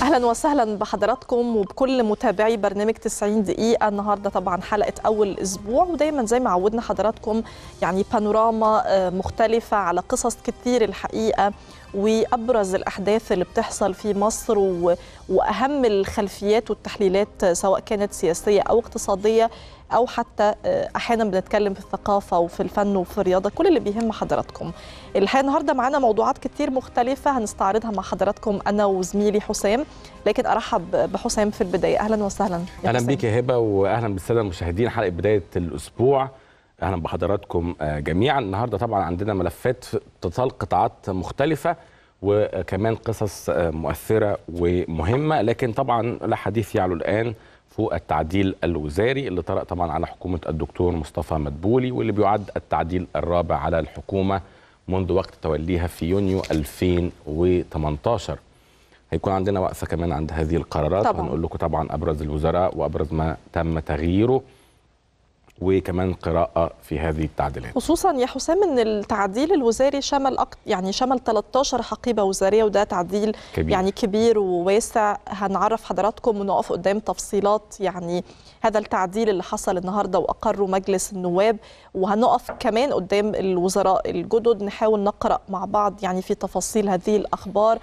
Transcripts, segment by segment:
اهلا وسهلا بحضراتكم وبكل متابعي برنامج 90 دقيقه النهارده طبعا حلقه اول اسبوع ودايما زي ما عودنا حضراتكم يعني بانوراما مختلفه على قصص كتير الحقيقه وابرز الاحداث اللي بتحصل في مصر و... واهم الخلفيات والتحليلات سواء كانت سياسيه او اقتصاديه او حتى احيانا بنتكلم في الثقافه وفي الفن وفي الرياضه كل اللي بيهم حضراتكم الحقيقه النهارده معانا موضوعات كتير مختلفه هنستعرضها مع حضراتكم انا وزميلي حسام لكن ارحب بحسام في البدايه اهلا وسهلا اهلا بيك يا هبه واهلا بالساده المشاهدين حلقه بدايه الاسبوع اهلا بحضراتكم جميعا النهارده طبعا عندنا ملفات تطال قطاعات مختلفه وكمان قصص مؤثره ومهمه لكن طبعا لا حديث يعلو الان فوق التعديل الوزاري اللي طرأ طبعا على حكومه الدكتور مصطفى مدبولي واللي بيعد التعديل الرابع على الحكومه منذ وقت توليها في يونيو 2018 هيكون عندنا وقفه كمان عند هذه القرارات طبعا. هنقول لكم طبعا ابرز الوزراء وابرز ما تم تغييره وكمان قراءة في هذه التعديلات خصوصا يا حسام ان التعديل الوزاري شمل أكت يعني شمل 13 حقيبه وزاريه وده تعديل كبير. يعني كبير وواسع هنعرف حضراتكم ونقف قدام تفصيلات يعني هذا التعديل اللي حصل النهارده واقره مجلس النواب وهنقف كمان قدام الوزراء الجدد نحاول نقرا مع بعض يعني في تفاصيل هذه الاخبار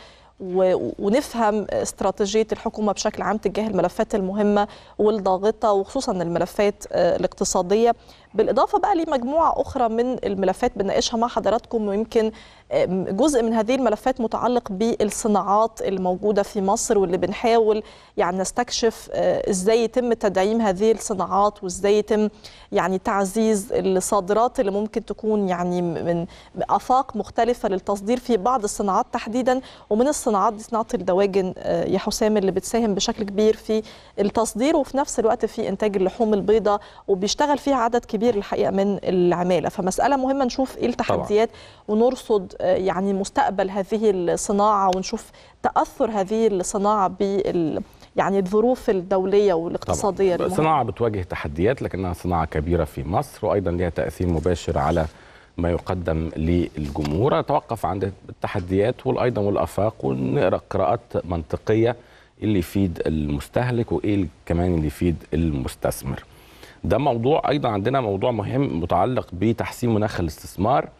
ونفهم استراتيجيه الحكومه بشكل عام تجاه الملفات المهمه والضاغطه وخصوصا الملفات الاقتصاديه بالاضافه بقى لمجموعه اخرى من الملفات بنناقشها مع حضراتكم ويمكن جزء من هذه الملفات متعلق بالصناعات الموجوده في مصر واللي بنحاول يعني نستكشف ازاي يتم تدعيم هذه الصناعات وازاي يتم يعني تعزيز الصادرات اللي ممكن تكون يعني من افاق مختلفه للتصدير في بعض الصناعات تحديدا ومن الصناعات دي صناعه الدواجن يا حسام اللي بتساهم بشكل كبير في التصدير وفي نفس الوقت في انتاج اللحوم البيضاء وبيشتغل فيها عدد كبير الحقيقه من العماله فمساله مهمه نشوف ايه التحديات طبعا. ونرصد يعني مستقبل هذه الصناعه ونشوف تاثر هذه الصناعه بال يعني الظروف الدوليه والاقتصاديه طبعا. صناعه بتواجه تحديات لكنها صناعه كبيره في مصر وايضا لها تاثير مباشر على ما يقدم للجمهور نتوقف عند التحديات وايضا والافاق ونقرا قراءات منطقيه اللي يفيد المستهلك وايه كمان اللي يفيد المستثمر ده موضوع ايضا عندنا موضوع مهم متعلق بتحسين مناخ الاستثمار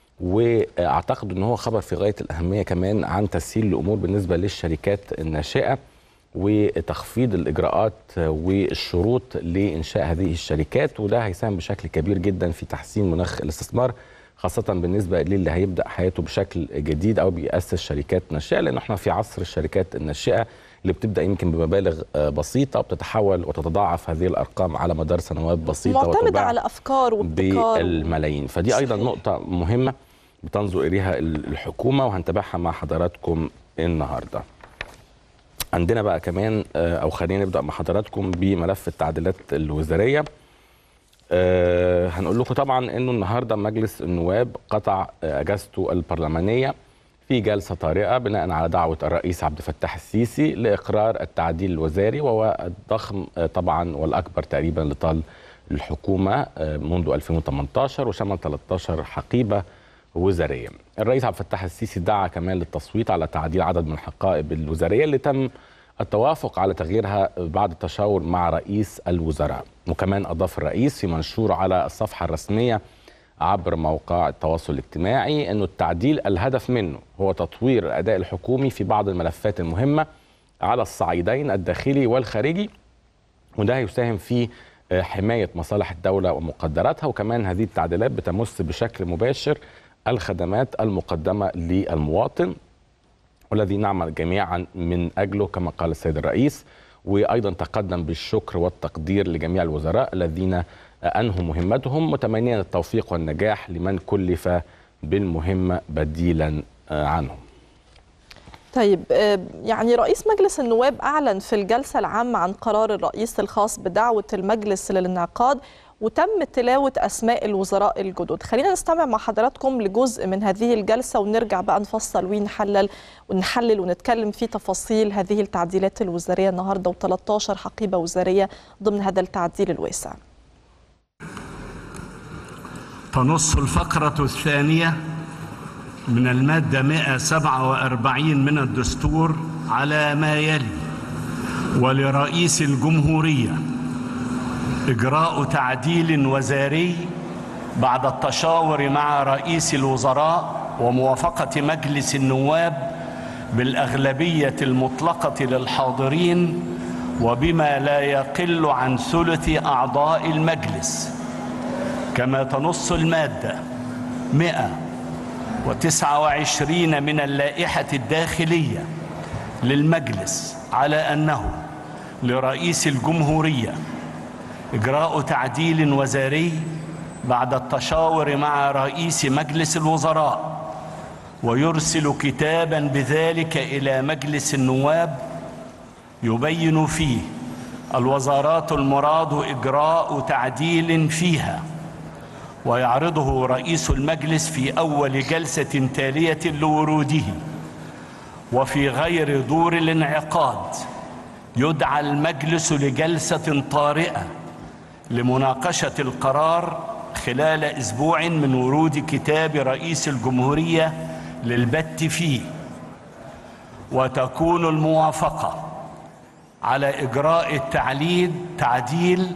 واعتقد ان هو خبر في غايه الاهميه كمان عن تسهيل الامور بالنسبه للشركات الناشئه وتخفيض الاجراءات والشروط لانشاء هذه الشركات وده هيساهم بشكل كبير جدا في تحسين مناخ الاستثمار خاصة بالنسبة للي هيبدأ حياته بشكل جديد أو بيأسس شركات ناشئة لأن احنا في عصر الشركات الناشئة اللي بتبدأ يمكن بمبالغ بسيطة وبتتحول وتتضاعف هذه الأرقام على مدار سنوات بسيطة معتمدة على أفكار وابتكار بالملايين فدي أيضا نقطة مهمة بتنظر إليها الحكومة وهنتابعها مع حضراتكم النهارده. عندنا بقى كمان او خلينا نبدا مع حضراتكم بملف التعديلات الوزاريه أه هنقول لكم طبعا انه النهارده مجلس النواب قطع اجازته البرلمانيه في جلسه طارئه بناء على دعوه الرئيس عبد الفتاح السيسي لاقرار التعديل الوزاري وهو الضخم طبعا والاكبر تقريبا لطال الحكومه منذ 2018 وشمل 13 حقيبه وزاريه. الرئيس عبد الفتاح السيسي دعا كمان للتصويت على تعديل عدد من الحقائب الوزاريه اللي تم التوافق على تغييرها بعد التشاور مع رئيس الوزراء وكمان اضاف الرئيس في منشور على الصفحه الرسميه عبر موقع التواصل الاجتماعي انه التعديل الهدف منه هو تطوير الاداء الحكومي في بعض الملفات المهمه على الصعيدين الداخلي والخارجي وده هيساهم في حمايه مصالح الدوله ومقدراتها وكمان هذه التعديلات بتمس بشكل مباشر الخدمات المقدمه للمواطن والذي نعمل جميعا من اجله كما قال السيد الرئيس وايضا تقدم بالشكر والتقدير لجميع الوزراء الذين انهوا مهمتهم متمنيا التوفيق والنجاح لمن كلف بالمهمه بديلا عنهم. طيب يعني رئيس مجلس النواب اعلن في الجلسه العامه عن قرار الرئيس الخاص بدعوه المجلس للانعقاد وتم تلاوة أسماء الوزراء الجدد خلينا نستمع مع حضراتكم لجزء من هذه الجلسة ونرجع بقى نفصل ونحلل ونحلل ونتكلم في تفاصيل هذه التعديلات الوزارية النهاردة و13 حقيبة وزارية ضمن هذا التعديل الواسع تنص الفقرة الثانية من المادة 147 من الدستور على ما يلي ولرئيس الجمهورية إجراء تعديل وزاري بعد التشاور مع رئيس الوزراء وموافقة مجلس النواب بالأغلبية المطلقة للحاضرين وبما لا يقل عن ثلث أعضاء المجلس كما تنص المادة 129 من اللائحة الداخلية للمجلس على أنه لرئيس الجمهورية إجراء تعديل وزاري بعد التشاور مع رئيس مجلس الوزراء ويرسل كتابا بذلك إلى مجلس النواب يبين فيه الوزارات المراد إجراء تعديل فيها ويعرضه رئيس المجلس في أول جلسة تالية لوروده وفي غير دور الانعقاد يدعى المجلس لجلسة طارئة لمناقشة القرار خلال أسبوع من ورود كتاب رئيس الجمهورية للبت فيه وتكون الموافقة على إجراء التعليل تعديل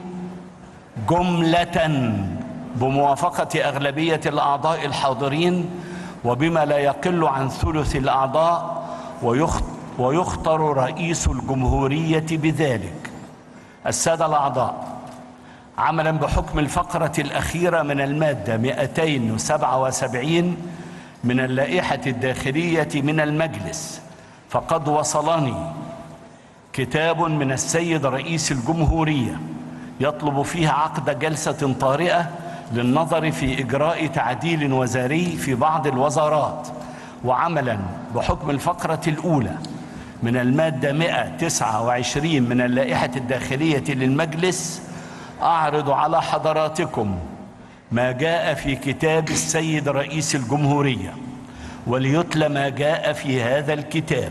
جملة بموافقة أغلبية الأعضاء الحاضرين وبما لا يقل عن ثلث الأعضاء ويختار رئيس الجمهورية بذلك السادة الأعضاء عملا بحكم الفقرة الأخيرة من المادة 277 من اللائحة الداخلية من المجلس فقد وصلني كتاب من السيد رئيس الجمهورية يطلب فيه عقد جلسة طارئة للنظر في إجراء تعديل وزاري في بعض الوزارات وعملا بحكم الفقرة الأولى من المادة 129 من اللائحة الداخلية للمجلس أعرض على حضراتكم ما جاء في كتاب السيد رئيس الجمهورية وليتلى ما جاء في هذا الكتاب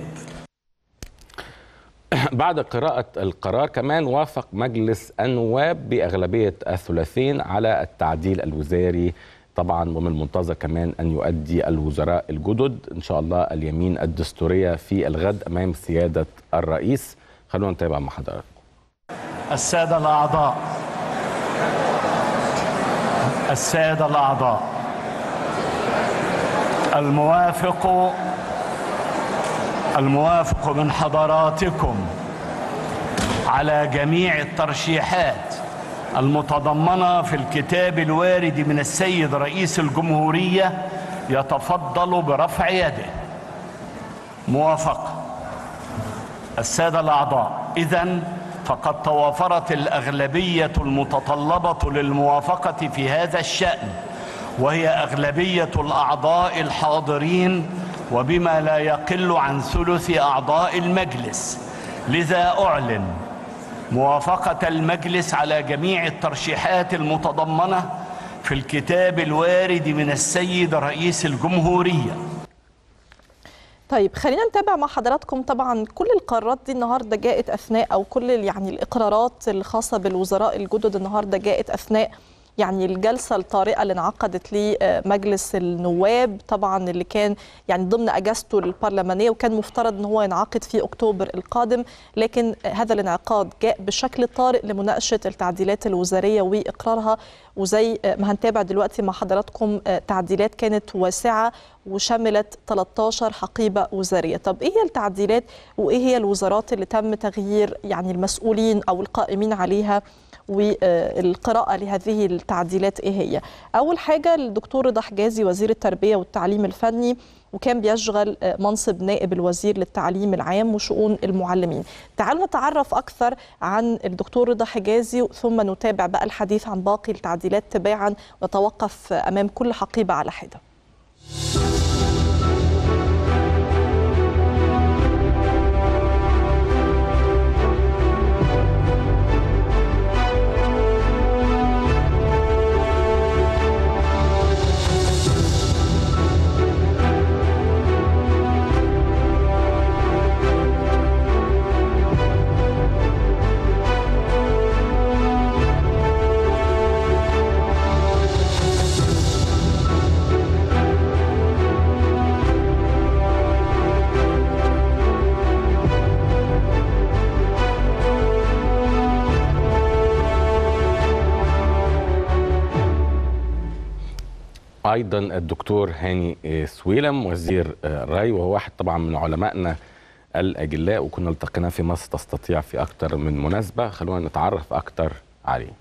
بعد قراءة القرار كمان وافق مجلس النواب بأغلبية الثلاثين على التعديل الوزاري طبعا ومن المنتظر كمان أن يؤدي الوزراء الجدد إن شاء الله اليمين الدستورية في الغد أمام سيادة الرئيس خلونا نتابع مع حضراتكم السادة الأعضاء السادة الأعضاء الموافق الموافق من حضراتكم على جميع الترشيحات المتضمنة في الكتاب الوارد من السيد رئيس الجمهورية يتفضل برفع يده موافقة السادة الأعضاء إذن فقد توافرت الأغلبية المتطلبة للموافقة في هذا الشأن وهي أغلبية الأعضاء الحاضرين وبما لا يقل عن ثلث أعضاء المجلس لذا أعلن موافقة المجلس على جميع الترشيحات المتضمنة في الكتاب الوارد من السيد رئيس الجمهورية طيب خلينا نتابع مع حضراتكم طبعا كل القرارات دي النهارده جاءت اثناء او كل يعني الاقرارات الخاصه بالوزراء الجدد النهارده جاءت اثناء يعني الجلسة الطارئة اللي انعقدت لمجلس النواب طبعا اللي كان يعني ضمن اجازته البرلمانية وكان مفترض ان هو ينعقد في اكتوبر القادم لكن هذا الانعقاد جاء بشكل طارئ لمناقشة التعديلات الوزارية واقرارها وزي ما هنتابع دلوقتي مع حضراتكم تعديلات كانت واسعة وشملت 13 حقيبة وزارية طب ايه هي التعديلات وايه هي الوزارات اللي تم تغيير يعني المسؤولين او القائمين عليها والقراءة لهذه التعديلات إيه هي؟ أول حاجة الدكتور رضا حجازي وزير التربية والتعليم الفني وكان بيشغل منصب نائب الوزير للتعليم العام وشؤون المعلمين تعالوا نتعرف أكثر عن الدكتور رضا حجازي ثم نتابع بقى الحديث عن باقي التعديلات تباعا ونتوقف أمام كل حقيبة على حدة ايضا الدكتور هاني آه، سويلم وزير آه، الري وهو واحد طبعا من علمائنا الاجلاء وكنا التقينا في مصر تستطيع في اكثر من مناسبه خلونا نتعرف اكثر عليه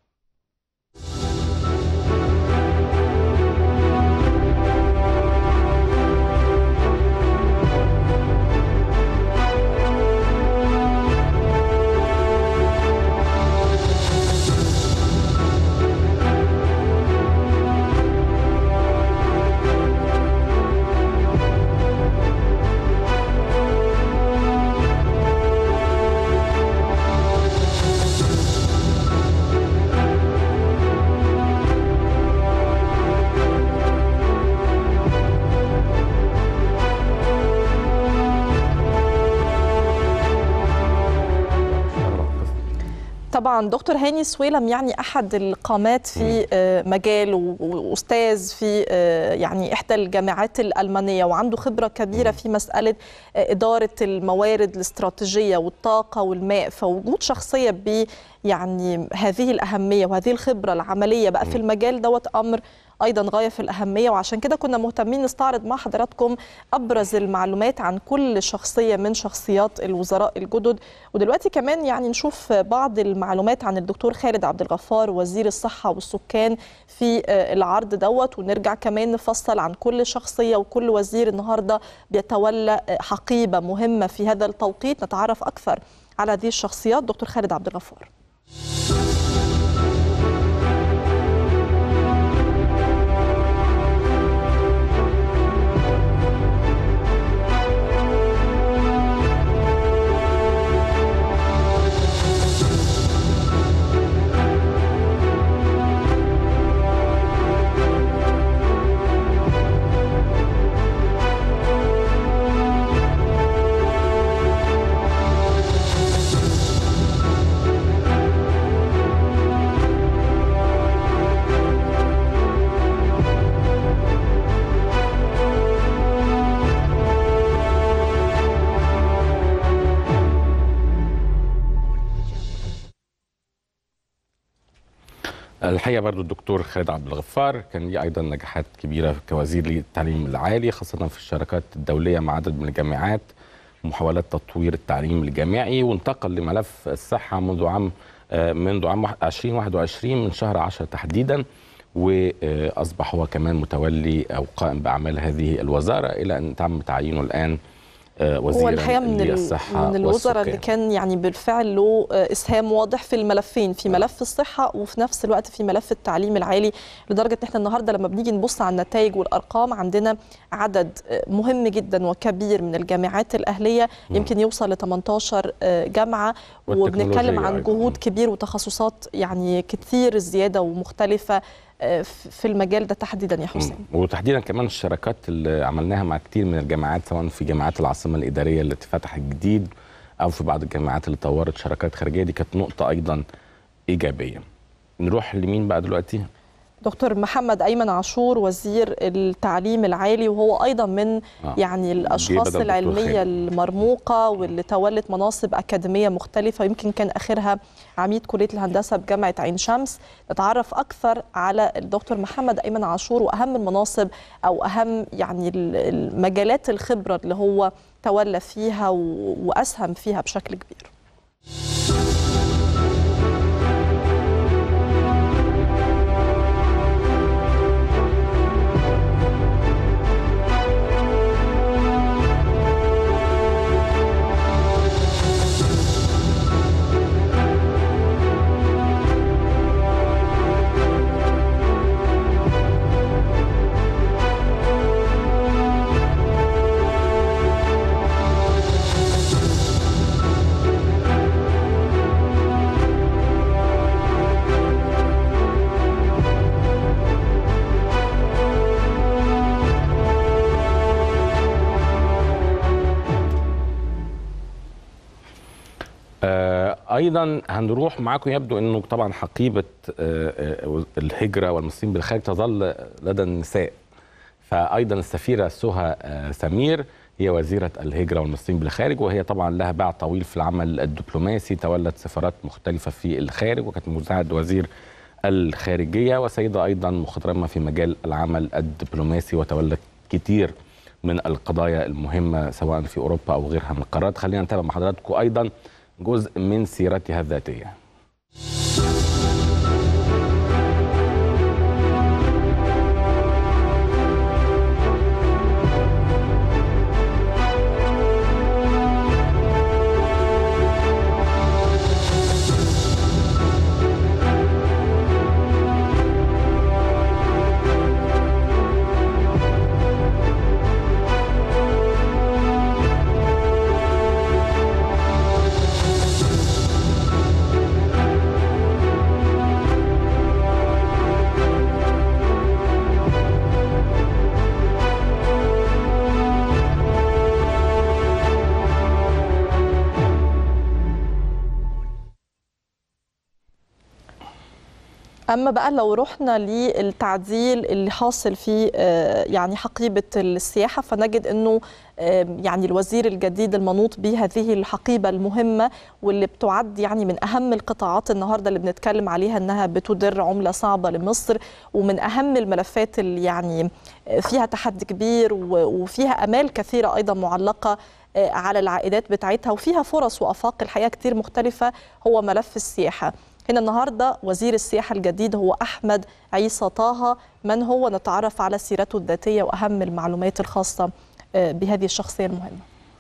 طبعا دكتور هاني سويلم يعني احد القامات في آه، مجال و- واستاذ في آه، يعني احدى الجامعات الالمانيه وعنده خبره كبيره في مساله آه، اداره الموارد الاستراتيجيه والطاقه والماء فوجود شخصيه ب يعني هذه الاهميه وهذه الخبره العمليه بقى في المجال دوت امر ايضا غايه في الاهميه وعشان كده كنا مهتمين نستعرض مع حضراتكم ابرز المعلومات عن كل شخصيه من شخصيات الوزراء الجدد ودلوقتي كمان يعني نشوف بعض المعلومات عن الدكتور خالد عبد الغفار وزير الصحه والسكان في آه، العرض دوت ونرجع كمان نفصل عن كل شخصيه وكل وزير النهارده بيتولى آه، حقيبه مهمه في هذا التوقيت نتعرف اكثر على هذه الشخصيات دكتور خالد عبد الغفار الحقيقه برضو الدكتور خالد عبد الغفار كان ليه ايضا نجاحات كبيره كوزير للتعليم العالي خاصه في الشراكات الدوليه مع عدد من الجامعات ومحاولات تطوير التعليم الجامعي وانتقل لملف الصحه منذ عام آه، منذ عام 2021 من شهر 10 تحديدا واصبح هو كمان متولي او قائم باعمال هذه الوزاره الى ان تم تعيينه الان آه، هو وزيرا الحقيقه من ال- للصحه من الوزراء اللي والسكان. كان يعني بالفعل له آه، اسهام واضح في الملفين في ملف الصحه وفي نفس الوقت في ملف التعليم العالي لدرجه ان احنا النهارده لما بنيجي نبص على النتائج والارقام عندنا عدد آه، مهم جدا وكبير من الجامعات الاهليه يمكن يوصل ل 18 آه، جامعه وبنتكلم والتكنولوجيا عن أيضاً. جهود كبير وتخصصات يعني كتير زياده ومختلفه آه، في في المجال ده تحديدا يا حسين مم. وتحديدا كمان الشراكات اللي عملناها مع كتير من الجامعات سواء في جامعات العاصمه الاداريه اللي اتفتحت جديد او في بعض الجامعات اللي طورت شراكات خارجيه دي كانت نقطه ايضا ايجابيه. نروح لمين بقى دلوقتي؟ دكتور محمد ايمن عاشور وزير التعليم العالي وهو ايضا من آه. يعني الاشخاص بدل دكتور العلميه خالد. المرموقه واللي تولت مناصب اكاديميه مختلفه يمكن كان اخرها عميد كليه الهندسه بجامعه عين شمس نتعرف اكثر على الدكتور محمد ايمن عاشور واهم المناصب او اهم يعني ال- المجالات الخبره اللي هو تولى فيها و- واسهم فيها بشكل كبير آه ايضا هنروح معاكم يبدو انه طبعا حقيبه آه آه الهجره والمصريين بالخارج تظل لدى النساء فايضا السفيره سهى آه سمير هي وزيره الهجره والمصريين بالخارج وهي طبعا لها باع طويل في العمل الدبلوماسي تولت سفارات مختلفه في الخارج وكانت مساعد وزير الخارجيه وسيده ايضا مخضرمه في مجال العمل الدبلوماسي وتولت كتير من القضايا المهمه سواء في اوروبا او غيرها من القارات خلينا نتابع مع حضراتكم ايضا جزء من سيرتها الذاتيه اما بقى لو رحنا للتعديل اللي حاصل في آه، يعني حقيبه السياحه فنجد انه آه، يعني الوزير الجديد المنوط بهذه الحقيبه المهمه واللي بتعد يعني من اهم القطاعات النهارده اللي بنتكلم عليها انها بتدر عمله صعبه لمصر ومن اهم الملفات اللي يعني فيها تحدي كبير و- وفيها امال كثيره ايضا معلقه آه، على العائدات بتاعتها وفيها فرص وافاق الحياه كتير مختلفه هو ملف السياحه هنا النهارده وزير السياحه الجديد هو احمد عيسى طه من هو نتعرف على سيرته الذاتيه واهم المعلومات الخاصه آه، بهذه الشخصيه المهمه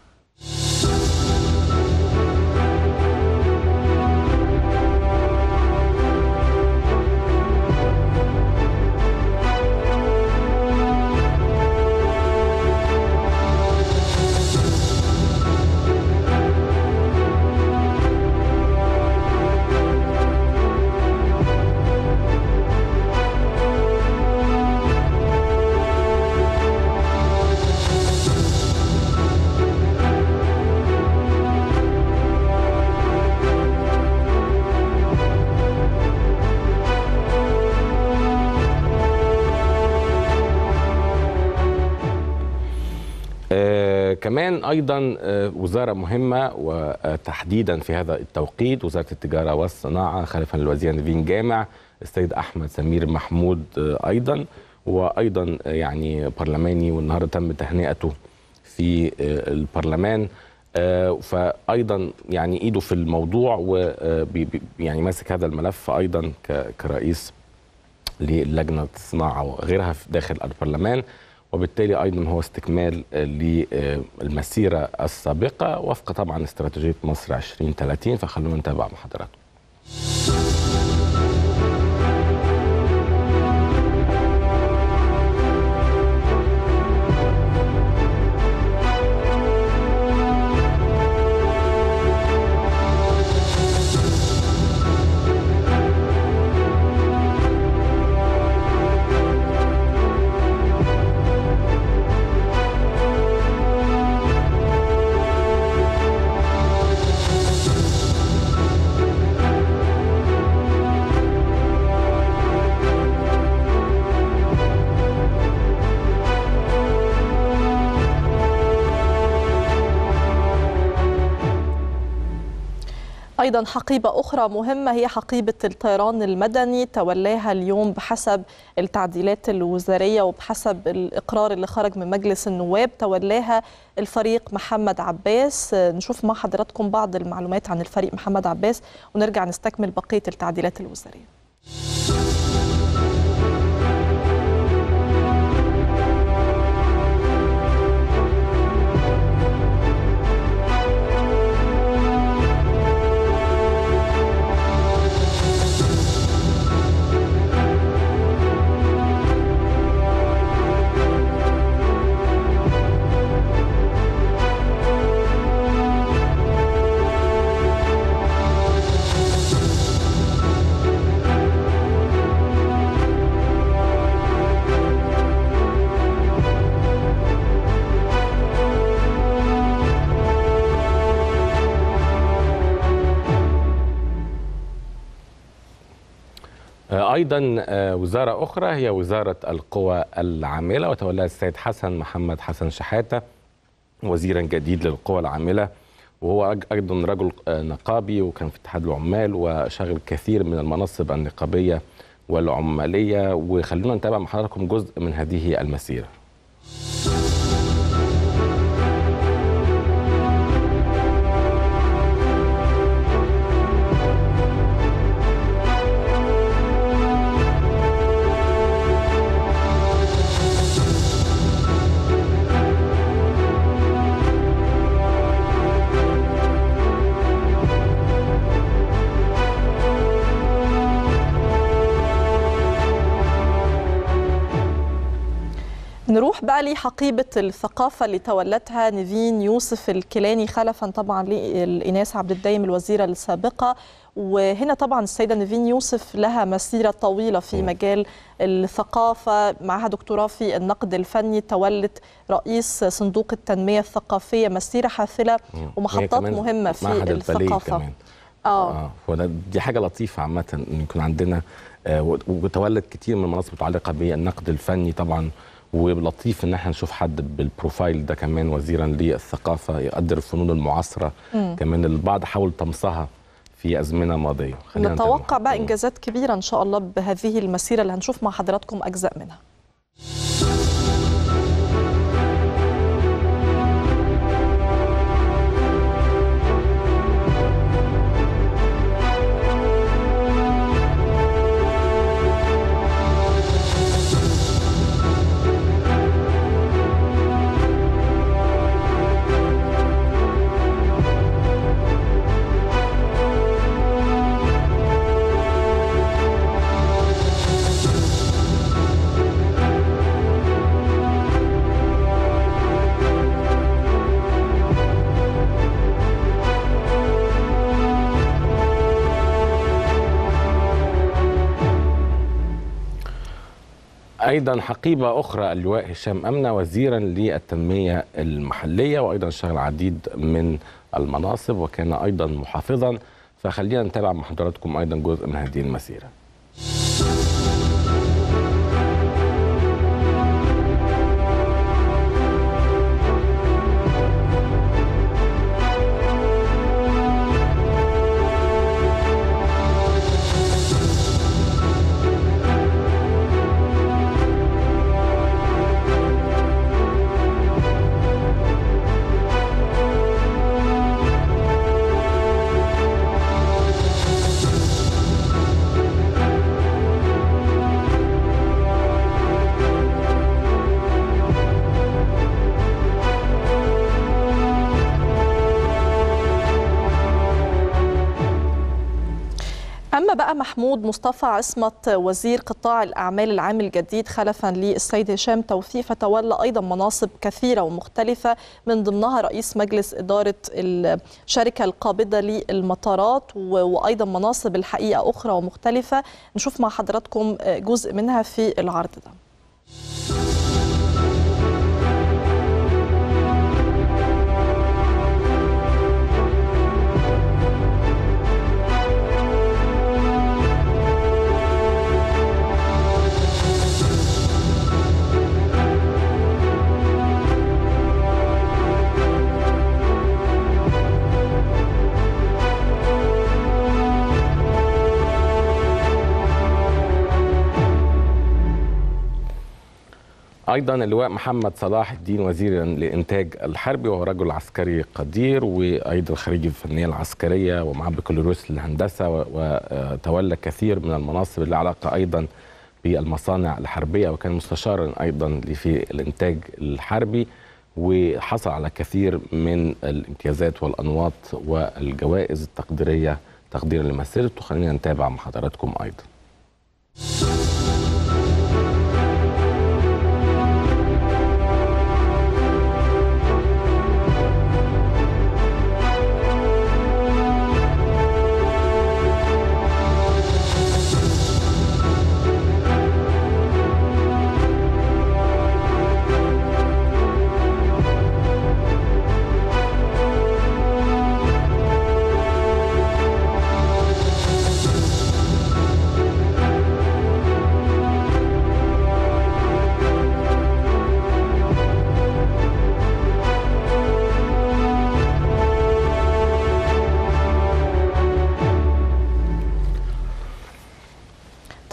آه كمان ايضا آه وزاره مهمه وتحديدا في هذا التوقيت وزاره التجاره والصناعه خلفا للوزير نيفين جامع السيد احمد سمير محمود آه ايضا وايضا آه يعني برلماني والنهارده تم تهنئته في آه البرلمان آه فايضا يعني ايده في الموضوع و يعني ماسك هذا الملف ايضا ك- كرئيس للجنه الصناعه وغيرها في داخل البرلمان وبالتالي ايضا هو استكمال آه، للمسيره السابقه وفق طبعا استراتيجيه مصر 2030 فخلونا نتابع مع حضراتكم ايضا حقيبه اخرى مهمه هي حقيبه الطيران المدني تولاها اليوم بحسب التعديلات الوزاريه وبحسب الاقرار اللي خرج من مجلس النواب تولاها الفريق محمد عباس نشوف مع حضراتكم بعض المعلومات عن الفريق محمد عباس ونرجع نستكمل بقيه التعديلات الوزاريه ايضا آه، وزاره اخرى هي وزاره القوى العامله وتولاها السيد حسن محمد حسن شحاته وزيرا جديد للقوى العامله وهو أج- ايضا رجل آه، نقابي وكان في اتحاد العمال وشغل كثير من المناصب النقابيه والعماليه وخلونا نتابع مع حضراتكم جزء من هذه المسيره نروح بقى لحقيبة الثقافة اللي تولتها نيفين يوسف الكيلاني خلفا طبعا للإناس عبد الدايم الوزيرة السابقة وهنا طبعا السيدة نيفين يوسف لها مسيرة طويلة في مجال الثقافة معها دكتوراه في النقد الفني تولت رئيس صندوق التنمية الثقافية مسيرة حافلة ومحطات مهمة في الثقافة كمان. اه, آه. وده دي حاجة لطيفة عامة إن يكون عندنا آه وتولد كتير من المناصب متعلقة بالنقد الفني طبعا ولطيف ان احنا نشوف حد بالبروفايل ده كمان وزيرا للثقافه يقدر الفنون المعاصره مم. كمان البعض حاول طمسها في ازمنه ماضيه نتوقع بقى انجازات كبيره ان شاء الله بهذه المسيره اللي هنشوف مع حضراتكم اجزاء منها ايضا حقيبه اخرى اللواء هشام امنه وزيرا للتنميه المحليه وايضا اشتغل العديد من المناصب وكان ايضا محافظا فخلينا نتابع مع حضراتكم ايضا جزء من هذه المسيره أما بقى محمود مصطفى عصمت وزير قطاع الأعمال العام الجديد خلفا للسيد هشام توفيق فتولى أيضا مناصب كثيرة ومختلفة من ضمنها رئيس مجلس إدارة الشركة القابضة للمطارات وأيضا مناصب الحقيقة أخرى ومختلفة نشوف مع حضراتكم جزء منها في العرض ده ايضا اللواء محمد صلاح الدين وزيرا للانتاج الحربي وهو رجل عسكري قدير وايضا خريج الفنيه العسكريه ومعاه بكالوريوس للهندسه وتولى كثير من المناصب اللي علاقه ايضا بالمصانع الحربيه وكان مستشارا ايضا في الانتاج الحربي وحصل على كثير من الامتيازات والانواط والجوائز التقديريه تقديرا لمسيرته خلينا نتابع مع حضراتكم ايضا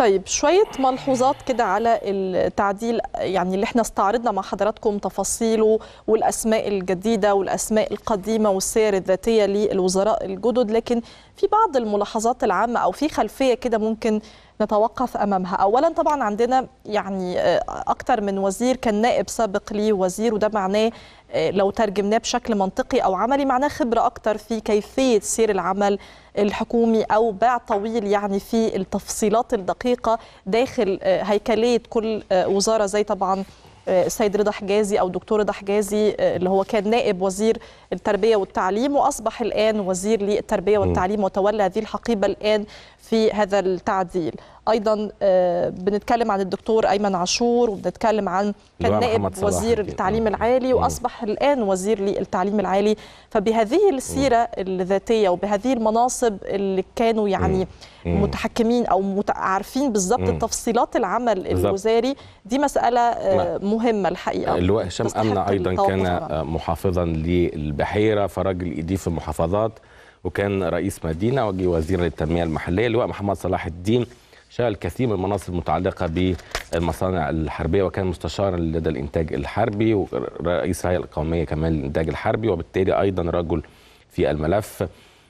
طيب شوية ملحوظات كده على التعديل يعني اللي احنا استعرضنا مع حضراتكم تفاصيله والأسماء الجديدة والأسماء القديمة والسير الذاتية للوزراء الجدد لكن في بعض الملاحظات العامة أو في خلفية كده ممكن نتوقف امامها اولا طبعا عندنا يعني اكتر من وزير كان نائب سابق لي وزير وده معناه لو ترجمناه بشكل منطقي او عملي معناه خبره اكتر في كيفيه سير العمل الحكومي او باع طويل يعني في التفصيلات الدقيقه داخل هيكليه كل وزاره زي طبعا السيد رضا حجازي او دكتور رضا حجازي اللي هو كان نائب وزير التربيه والتعليم واصبح الان وزير للتربيه والتعليم وتولى هذه الحقيبه الان في هذا التعديل ايضا بنتكلم عن الدكتور ايمن عاشور وبنتكلم عن كان نائب وزير التعليم العالي واصبح الان وزير للتعليم العالي فبهذه السيره الذاتيه وبهذه المناصب اللي كانوا يعني متحكمين او عارفين بالظبط تفصيلات العمل الوزاري دي مساله مهمه الحقيقه اللواء هشام امنه ايضا كان محافظا للبحيره فراجل ايديه في المحافظات وكان رئيس مدينه وجي وزير للتنميه المحليه اللواء محمد صلاح الدين شغل كثير من المناصب المتعلقه بالمصانع الحربيه وكان مستشارا لدى الانتاج الحربي ورئيس الهيئه القوميه كمان للانتاج الحربي وبالتالي ايضا رجل في الملف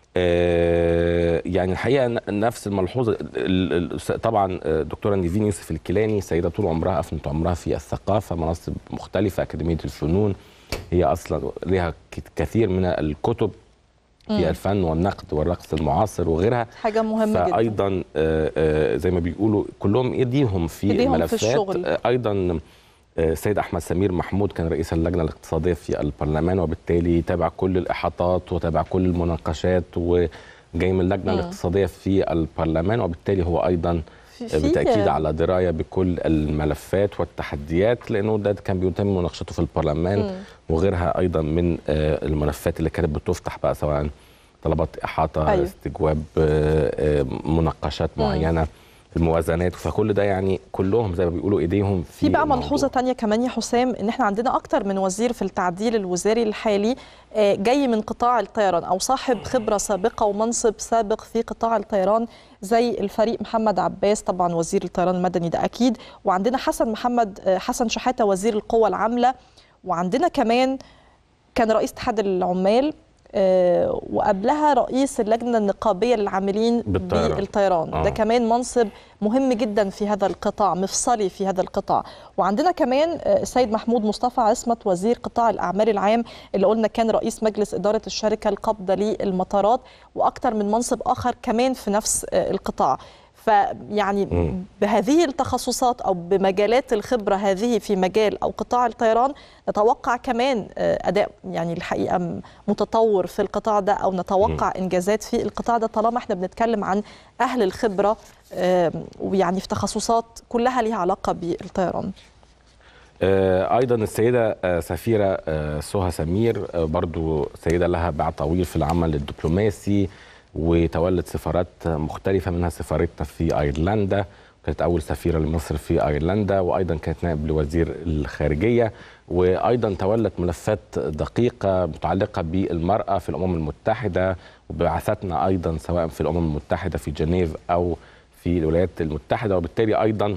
يعني الحقيقه نفس الملحوظه طبعا دكتوره نيفين يوسف الكيلاني سيده طول عمرها افنت عمرها في الثقافه مناصب مختلفه اكاديميه الفنون هي اصلا لها كثير من الكتب في الفن والنقد والرقص المعاصر وغيرها حاجه مهمه جدا فايضا زي ما بيقولوا كلهم ايديهم في إيديهم الملفات في الشغل. ايضا السيد احمد سمير محمود كان رئيس اللجنه الاقتصاديه في البرلمان وبالتالي تابع كل الاحاطات وتابع كل المناقشات وجاي من اللجنه م. الاقتصاديه في البرلمان وبالتالي هو ايضا بالتاكيد على درايه بكل الملفات والتحديات لانه ده كان بيتم مناقشته في البرلمان م. وغيرها ايضا من الملفات اللي كانت بتفتح بقى سواء طلبات احاطه أيوه. استجواب مناقشات معينه الموازنات فكل ده يعني كلهم زي ما بيقولوا ايديهم في في بقى ملحوظه تانية كمان يا حسام ان احنا عندنا اكتر من وزير في التعديل الوزاري الحالي جاي من قطاع الطيران او صاحب خبره سابقه ومنصب سابق في قطاع الطيران زي الفريق محمد عباس طبعا وزير الطيران المدني ده اكيد وعندنا حسن محمد حسن شحاته وزير القوى العامله وعندنا كمان كان رئيس اتحاد العمال آه وقبلها رئيس اللجنه النقابيه للعاملين بالطيران, بالطيران. آه. ده كمان منصب مهم جدا في هذا القطاع مفصلي في هذا القطاع وعندنا كمان السيد محمود مصطفى عصمت وزير قطاع الاعمال العام اللي قلنا كان رئيس مجلس اداره الشركه القابضه للمطارات واكثر من منصب اخر كمان في نفس القطاع فيعني م. بهذه التخصصات او بمجالات الخبره هذه في مجال او قطاع الطيران نتوقع كمان اداء يعني الحقيقه متطور في القطاع ده او نتوقع م. انجازات في القطاع ده طالما احنا بنتكلم عن اهل الخبره ويعني في تخصصات كلها لها علاقه بالطيران. ايضا السيده سفيره سهى سمير برضو سيده لها باع طويل في العمل الدبلوماسي وتولت سفارات مختلفة منها سفارتنا في أيرلندا كانت أول سفيرة لمصر في أيرلندا وأيضا كانت نائب لوزير الخارجية وأيضا تولت ملفات دقيقة متعلقة بالمرأة في الأمم المتحدة وبعثتنا أيضا سواء في الأمم المتحدة في جنيف أو في الولايات المتحدة وبالتالي أيضا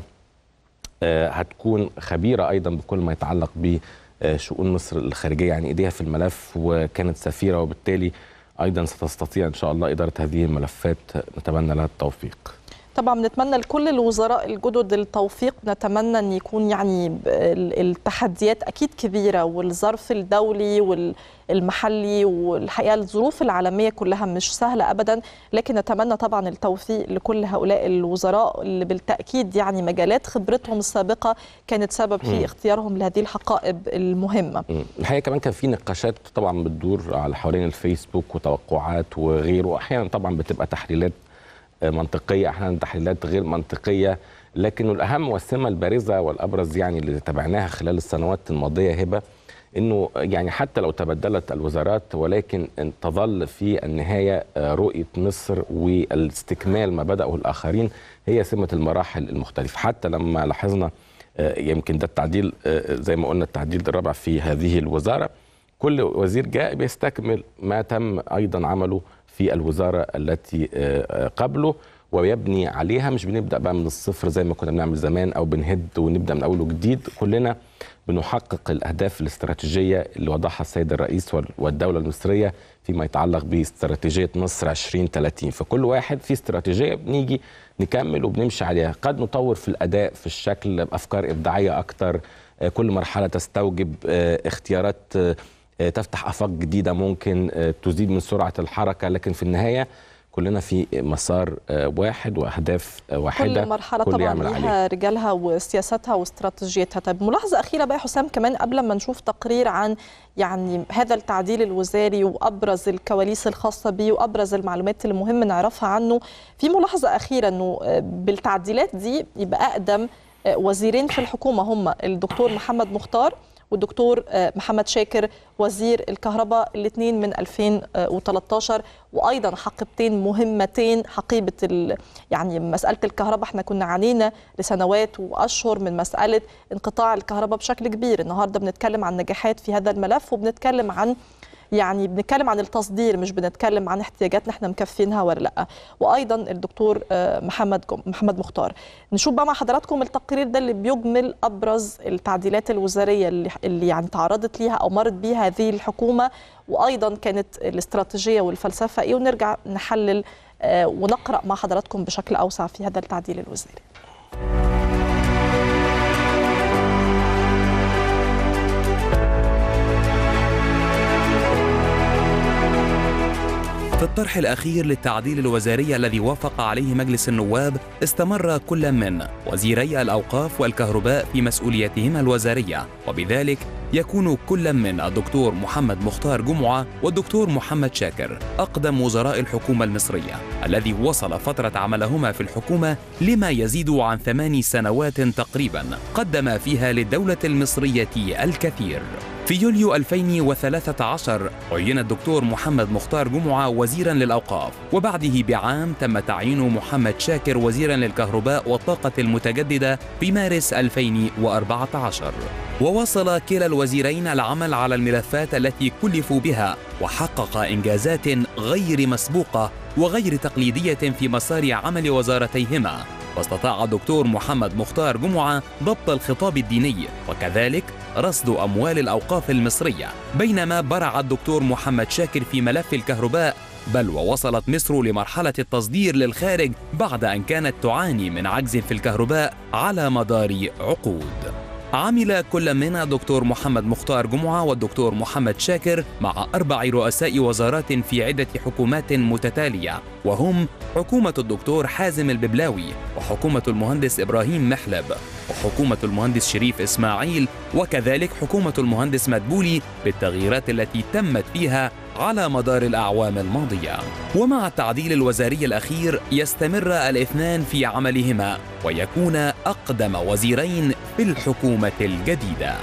هتكون خبيرة أيضا بكل ما يتعلق بشؤون مصر الخارجية يعني إيديها في الملف وكانت سفيرة وبالتالي ايضا ستستطيع ان شاء الله اداره هذه الملفات نتمنى لها التوفيق طبعا بنتمنى لكل الوزراء الجدد التوفيق نتمنى ان يكون يعني التحديات اكيد كبيره والظرف الدولي والمحلي والحقيقه الظروف العالميه كلها مش سهله ابدا لكن نتمنى طبعا التوفيق لكل هؤلاء الوزراء اللي بالتاكيد يعني مجالات خبرتهم السابقه كانت سبب في م. اختيارهم لهذه الحقائب المهمه. م. الحقيقه كمان كان في نقاشات طبعا بتدور على حوالين الفيسبوك وتوقعات وغيره واحيانا طبعا بتبقى تحليلات منطقيه احيانا تحليلات غير منطقيه لكن الاهم والسمه البارزه والابرز يعني اللي تابعناها خلال السنوات الماضيه هبه انه يعني حتى لو تبدلت الوزارات ولكن تظل في النهايه رؤيه مصر والاستكمال ما بداه الاخرين هي سمه المراحل المختلفه حتى لما لاحظنا يمكن ده التعديل زي ما قلنا التعديل الرابع في هذه الوزاره كل وزير جاء بيستكمل ما تم ايضا عمله في الوزاره التي قبله ويبني عليها مش بنبدا بقى من الصفر زي ما كنا بنعمل زمان او بنهد ونبدا من اول وجديد كلنا بنحقق الاهداف الاستراتيجيه اللي وضعها السيد الرئيس وال- والدوله المصريه فيما يتعلق باستراتيجيه مصر 2030 فكل واحد في استراتيجيه بنيجي نكمل وبنمشي عليها قد نطور في الاداء في الشكل بافكار ابداعيه اكتر آه، كل مرحله تستوجب آه، اختيارات آه، آه، تفتح افاق جديده ممكن آه، تزيد من سرعه الحركه لكن في النهايه كلنا في مسار آه، واحد واهداف آه، واحده كل مرحلة كل طبعا يعمل عليها. ليها رجالها وسياساتها واستراتيجيتها طيب ملاحظة أخيرة بقى يا حسام كمان قبل ما نشوف تقرير عن يعني هذا التعديل الوزاري وأبرز الكواليس الخاصة به وأبرز المعلومات اللي مهم نعرفها عنه في ملاحظة أخيرة أنه آه، بالتعديلات دي يبقى أقدم آه، وزيرين في الحكومة هم الدكتور محمد مختار والدكتور آه، محمد شاكر وزير الكهرباء الاثنين من 2013 وايضا حقيبتين مهمتين حقيبه ال... يعني مساله الكهرباء احنا كنا عانينا لسنوات واشهر من مساله انقطاع الكهرباء بشكل كبير النهارده بنتكلم عن نجاحات في هذا الملف وبنتكلم عن يعني بنتكلم عن التصدير مش بنتكلم عن احتياجاتنا احنا مكفينها ولا لا وايضا الدكتور آه، محمد جم- محمد مختار نشوف بقى مع حضراتكم التقرير ده اللي بيجمل ابرز التعديلات الوزاريه اللي, اللي يعني تعرضت ليها او مرت بيها هذه الحكومه وايضا كانت الاستراتيجيه والفلسفه ايه ونرجع نحلل آه، ونقرا مع حضراتكم بشكل اوسع في هذا التعديل الوزاري في الطرح الأخير للتعديل الوزاري الذي وافق عليه مجلس النواب استمر كل من وزيري الأوقاف والكهرباء في مسؤولياتهما الوزارية وبذلك يكون كل من الدكتور محمد مختار جمعة والدكتور محمد شاكر أقدم وزراء الحكومة المصرية الذي وصل فترة عملهما في الحكومة لما يزيد عن ثماني سنوات تقريبا قدم فيها للدولة المصرية الكثير في يوليو 2013 عين الدكتور محمد مختار جمعة وزيرا للأوقاف وبعده بعام تم تعيين محمد شاكر وزيرا للكهرباء والطاقة المتجددة في مارس 2014 وواصل كلا الوزيرين العمل على الملفات التي كلفوا بها وحقق إنجازات غير مسبوقة وغير تقليدية في مسار عمل وزارتيهما واستطاع الدكتور محمد مختار جمعة ضبط الخطاب الديني وكذلك رصد أموال الأوقاف المصرية بينما برع الدكتور محمد شاكر في ملف الكهرباء بل ووصلت مصر لمرحلة التصدير للخارج بعد أن كانت تعاني من عجز في الكهرباء على مدار عقود عمل كل من الدكتور محمد مختار جمعة والدكتور محمد شاكر مع أربع رؤساء وزارات في عدة حكومات متتالية وهم حكومة الدكتور حازم الببلاوي وحكومة المهندس إبراهيم محلب وحكومة المهندس شريف إسماعيل وكذلك حكومة المهندس مدبولي بالتغييرات التي تمت فيها على مدار الأعوام الماضية ومع التعديل الوزاري الأخير يستمر الاثنان في عملهما ويكون أقدم وزيرين في الحكومة الجديدة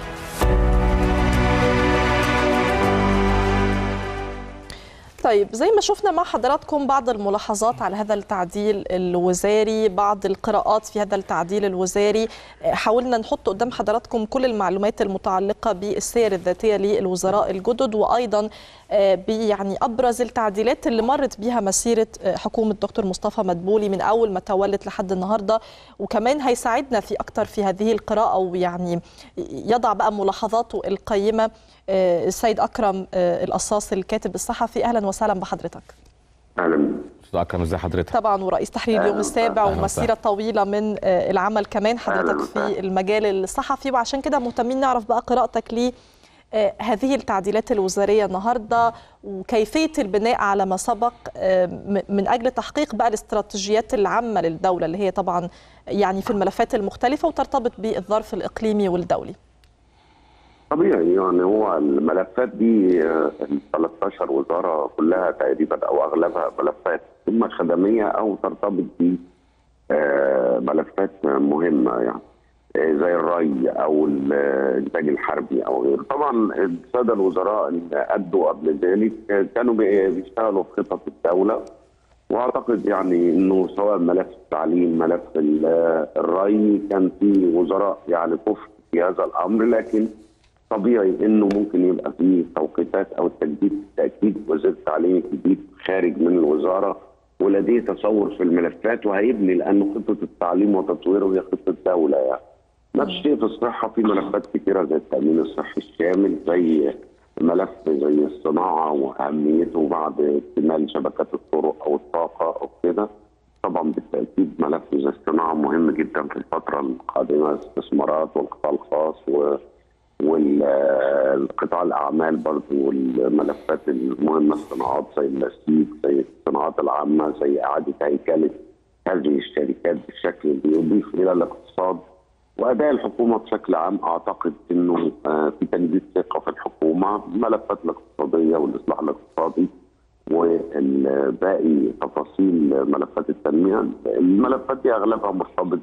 طيب زي ما شفنا مع حضراتكم بعض الملاحظات على هذا التعديل الوزاري بعض القراءات في هذا التعديل الوزاري حاولنا نحط قدام حضراتكم كل المعلومات المتعلقة بالسير الذاتية للوزراء الجدد وأيضا يعني أبرز التعديلات اللي مرت بها مسيرة حكومة دكتور مصطفى مدبولي من أول ما تولت لحد النهاردة وكمان هيساعدنا في أكتر في هذه القراءة ويعني يضع بقى ملاحظاته القيمة السيد أكرم القصاص الكاتب الصحفي أهلا وسهلا بحضرتك اهلا استاذ اكرم ازي حضرتك طبعا ورئيس تحرير اليوم السابع ومسيره طويله من العمل كمان حضرتك في المجال الصحفي وعشان كده مهتمين نعرف بقى قراءتك ليه هذه التعديلات الوزاريه النهارده وكيفيه البناء على ما سبق من اجل تحقيق بقى الاستراتيجيات العامه للدوله اللي هي طبعا يعني في الملفات المختلفه وترتبط بالظرف الاقليمي والدولي. طبيعي يعني هو الملفات دي ال 13 وزاره كلها تقريبا او اغلبها ملفات اما خدميه او ترتبط ب ملفات مهمه يعني زي الري او الانتاج الحربي او غيره طبعا الساده الوزراء اللي ادوا قبل ذلك كانوا بيشتغلوا في خطط الدوله واعتقد يعني انه سواء ملف التعليم ملف الري كان في وزراء يعني كفء في هذا الامر لكن طبيعي انه ممكن يبقى في توقيتات او تجديد تاكيد وزير التعليم الجديد خارج من الوزاره ولديه تصور في الملفات وهيبني لانه خطه التعليم وتطويره هي خطه دوله يعني. نفس الشيء في الصحه في ملفات كثيره زي التامين الصحي الشامل زي ملف زي الصناعه واهميته بعد اكتمال شبكات الطرق او الطاقه او كده طبعا بالتاكيد ملف زي الصناعه مهم جدا في الفتره القادمه الاستثمارات والقطاع الخاص و والقطاع الاعمال برضه والملفات المهمه الصناعات زي اللاسلكي زي الصناعات العامه زي اعاده هيكله هذه الشركات بالشكل اللي يضيف الى الاقتصاد واداء الحكومه بشكل عام اعتقد انه آه، في تجديد ثقه في الحكومه الملفات الاقتصاديه والاصلاح الاقتصادي والباقي تفاصيل ملفات التنميه الملفات دي اغلبها مرتبط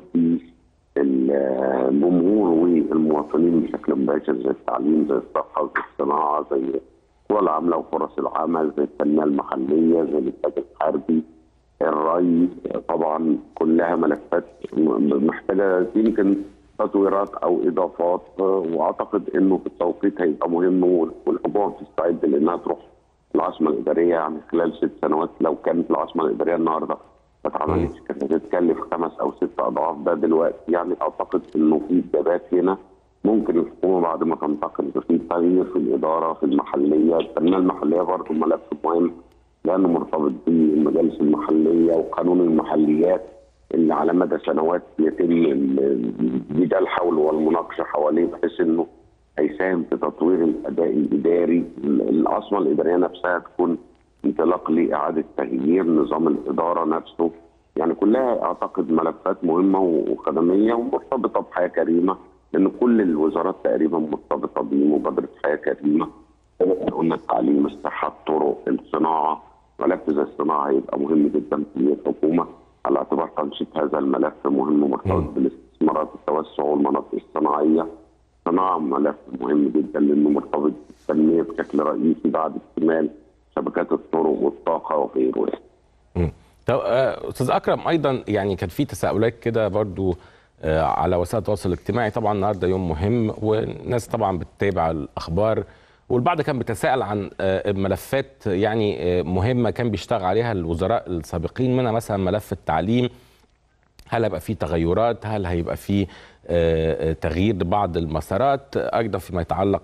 بالجمهور والمواطنين بشكل مباشر زي التعليم زي الصحه زي الصناعه زي القوى العامله وفرص العمل زي التنميه المحليه زي الانتاج الحربي الري طبعا كلها ملفات محتاجه يمكن تطويرات او اضافات واعتقد انه في التوقيت هيبقى مهم والحكومه بتستعد لانها تروح العاصمه الاداريه يعني خلال ست سنوات لو كانت العاصمه الاداريه النهارده ما اتعملتش كانت هتتكلف خمس او ست اضعاف ده دلوقتي يعني اعتقد انه في اجابات هنا ممكن الحكومه بعد ما تنتقل في تغيير في الاداره في المحليه التنميه المحليه برضه ملف مهم لانه مرتبط بالمجالس المحليه وقانون المحليات اللي على مدى سنوات يتم الجدال حوله والمناقشه حواليه بحيث انه هيساهم في تطوير الاداء الاداري العاصمه الاداريه نفسها تكون انطلاق لاعاده تغيير نظام الاداره نفسه يعني كلها اعتقد ملفات مهمه وخدميه ومرتبطه بحياه كريمه لان كل الوزارات تقريبا مرتبطه بمبادره حياه كريمه قلنا التعليم الصحه الطرق الصناعه ملف زي الصناعه هيبقى مهم جدا في الحكومه على اعتبار تنشيط هذا الملف مهم مرتبط بالاستثمارات التوسع والمناطق الصناعيه الصناعه ملف مهم جدا لانه مرتبط بالتنميه بشكل رئيسي بعد اكتمال شبكات الطرق والطاقه وغيره يعني. طب استاذ اكرم ايضا يعني كان في تساؤلات كده برضو على وسائل التواصل الاجتماعي طبعا النهارده يوم مهم والناس طبعا بتتابع الاخبار والبعض كان بيتساءل عن ملفات يعني مهمه كان بيشتغل عليها الوزراء السابقين منها مثلا ملف التعليم هل هيبقى في تغيرات هل هيبقى في تغيير لبعض المسارات ايضا فيما يتعلق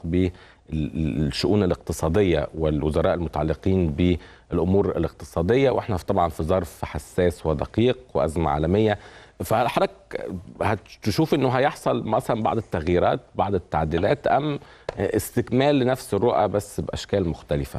بالشؤون الاقتصاديه والوزراء المتعلقين بالامور الاقتصاديه واحنا طبعا في ظرف حساس ودقيق وازمه عالميه فهل حضرتك هتشوف انه هيحصل مثلا بعض التغييرات بعض التعديلات ام استكمال لنفس الرؤى بس باشكال مختلفه؟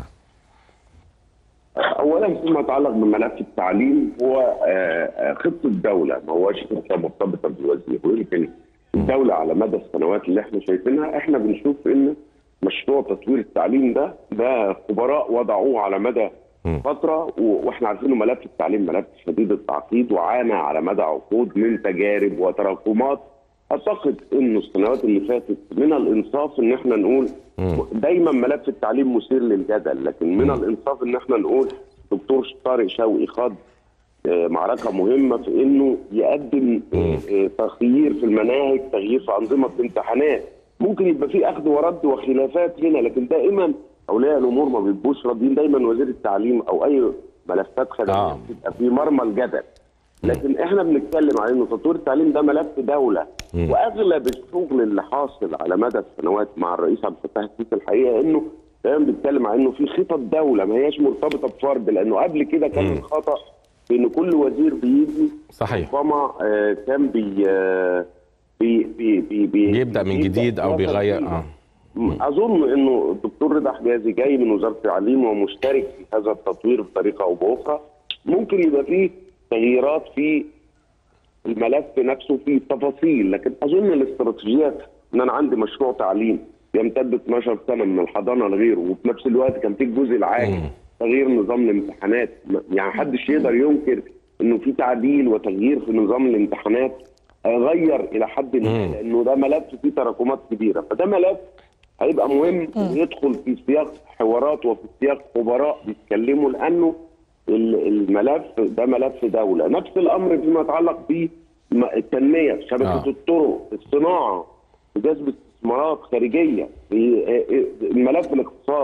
اولا فيما يتعلق بملف التعليم هو خطه دوله ما هوش خطه مرتبطه بالوزير ويمكن الدوله على مدى السنوات اللي احنا شايفينها احنا بنشوف ان مشروع تطوير التعليم ده ده خبراء وضعوه على مدى فتره واحنا عارفين انه ملف التعليم ملف شديد التعقيد وعانى على مدى عقود من تجارب وتراكمات اعتقد انه السنوات اللي فاتت من الانصاف ان احنا نقول دايما ملف التعليم مثير للجدل لكن من الانصاف ان احنا نقول دكتور طارق شوقي خاض معركه مهمه في انه يقدم تغيير في المناهج تغيير في انظمه الامتحانات ممكن يبقى في اخذ ورد وخلافات هنا لكن دائما اولياء الامور ما بيبقوش راضيين دايما وزير التعليم او اي ملفات خدميه آه. بتبقى في مرمى الجدل لكن احنا بنتكلم على انه تطوير التعليم ده ملف دوله م. واغلب الشغل اللي حاصل على مدى السنوات مع الرئيس عبد الفتاح السيسي الحقيقه انه دايما بيتكلم على انه في خطط دوله ما هياش مرتبطه بفرد لانه قبل كده كان الخطا في ان كل وزير بيجي صحيح ربما آه كان بي آه بي بي بي بي بيبدا من جديد او بيغير اه اظن انه الدكتور رضا حجازي جاي من وزاره التعليم ومشترك في هذا التطوير بطريقه او باخرى ممكن يبقى فيه تغييرات في الملف نفسه في التفاصيل لكن اظن الاستراتيجيات ان انا عندي مشروع تعليم يمتد 12 سنه من الحضانه لغيره وفي نفس الوقت كان في الجزء العاجل تغيير نظام الامتحانات يعني محدش يقدر ينكر انه في تعديل وتغيير في نظام الامتحانات هيغير الى حد ما لانه ده ملف فيه تراكمات كبيره فده ملف هيبقى مهم يدخل في سياق حوارات وفي سياق خبراء بيتكلموا لانه الملف ده ملف دوله نفس الامر فيما يتعلق بالتنميه شبكه آه. الطرق الصناعه جذب استثمارات خارجيه الملف الاقتصادي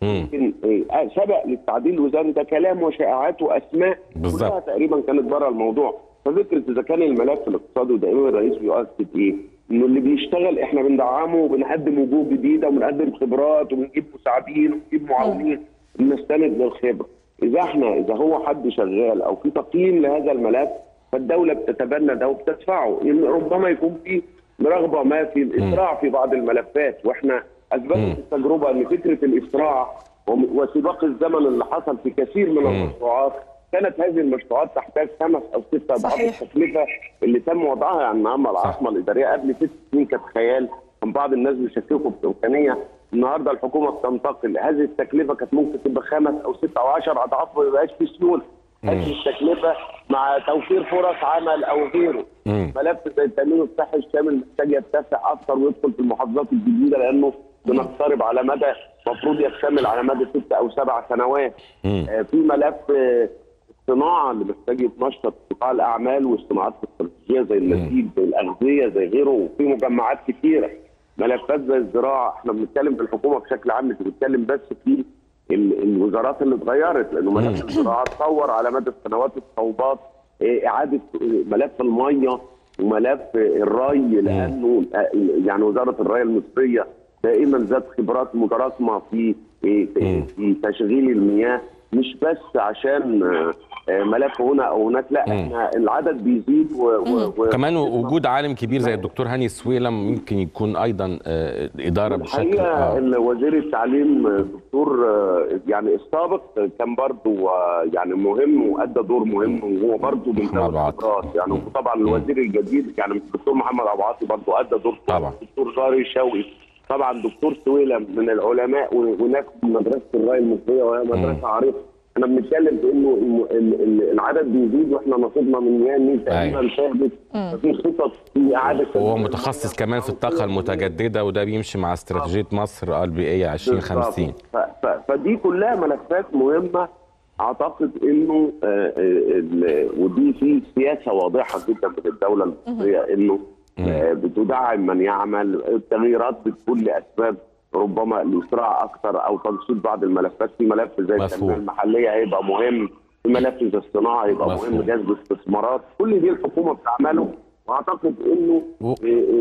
مم. يمكن آه، سبق للتعديل الوزاري ده كلام وشائعات واسماء بالظبط. كلها تقريبا كانت بره الموضوع ففكره اذا كان الملف الاقتصادي ودائما الرئيس بيؤكد ايه؟ انه اللي بيشتغل احنا بندعمه وبنقدم وجوه جديده وبنقدم خبرات وبنجيب مساعدين ونجيب معاونين بنستند للخبره. اذا احنا اذا هو حد شغال او في تقييم لهذا الملف فالدوله بتتبنى ده وبتدفعه يعني ربما يكون في رغبه ما في الاسراع في بعض الملفات واحنا اثبتت التجربه ان فكره الاسراع وم- وسباق الزمن اللي حصل في كثير من المشروعات كانت هذه المشروعات تحتاج خمس او ست اضعاف صحيح. التكلفه اللي تم وضعها يعني نعم العاصمه الاداريه قبل ست سنين كانت خيال كان بعض الناس بيشككوا في امكانيه النهارده الحكومه بتنتقل هذه التكلفه كانت ممكن تبقى خمس او ست او عشر اضعاف ما يبقاش في سيوله هذه التكلفه مع توفير فرص عمل او غيره مم. ملف زي التامين الصحي الشامل محتاج يتسع اكثر ويدخل في المحافظات الجديده لانه بنقترب على مدى المفروض يكتمل على مدى ست او سبع سنوات مم. آه، في ملف آه، الصناعه اللي محتاج يتنشط قطاع الاعمال والصناعات الاستراتيجيه زي النسيج زي الاغذيه زي غيره وفي مجمعات كثيره ملفات زي الزراعه احنا بنتكلم في الحكومه بشكل عام مش بنتكلم بس في ال- الوزارات اللي اتغيرت لانه ملف الزراعه اتطور على مدى السنوات الصوبات آه، اعاده آه، ملف الميه وملف آه، الري لانه آه، يعني وزاره الري المصريه دائما ذات خبرات متراكمه في في, في, في تشغيل المياه مش بس عشان آه، آه، ملف هنا او هناك لا احنا العدد بيزيد و, و, و كمان وجود عالم كبير زي الدكتور هاني سويلم ممكن يكون ايضا آه، اداره بشكل الحقيقه آه. ان وزير التعليم آه، دكتور آه، يعني السابق آه، كان برضه آه، يعني مهم وادى دور مهم وهو برضه من محمد ذوي أبو عاطي. الخبرات يعني طبعا الوزير الجديد يعني الدكتور محمد ابو عاطي برضه ادى دور طبعا. الدكتور طارق شوقي طبعا دكتور سويلم من العلماء و- وناس من مدرسه الري المصريه وهي مدرسه عريقه احنا بنتكلم في انه إنه ال- ال- العدد بيزيد واحنا نصيبنا من مياه النيل تقريبا ثابت ففي خطط في اعاده وهو متخصص كمان في الطاقه المتجدده وده بيمشي مع استراتيجيه مصر البيئيه 2050 بالظبط. ف- ف- فدي كلها ملفات مهمه اعتقد انه آه، آه، ال- ودي في سياسه واضحه جدا من الدوله المصريه انه آه، بتدعم من يعمل التغييرات بتكون لاسباب ربما الاسراع اكثر او تنشيط بعض الملفات في ملف زي مفهوم. التنميه المحليه هيبقى مهم في ملف زي الصناعه هيبقى مفهوم. مهم جذب استثمارات كل دي الحكومه بتعمله واعتقد انه و-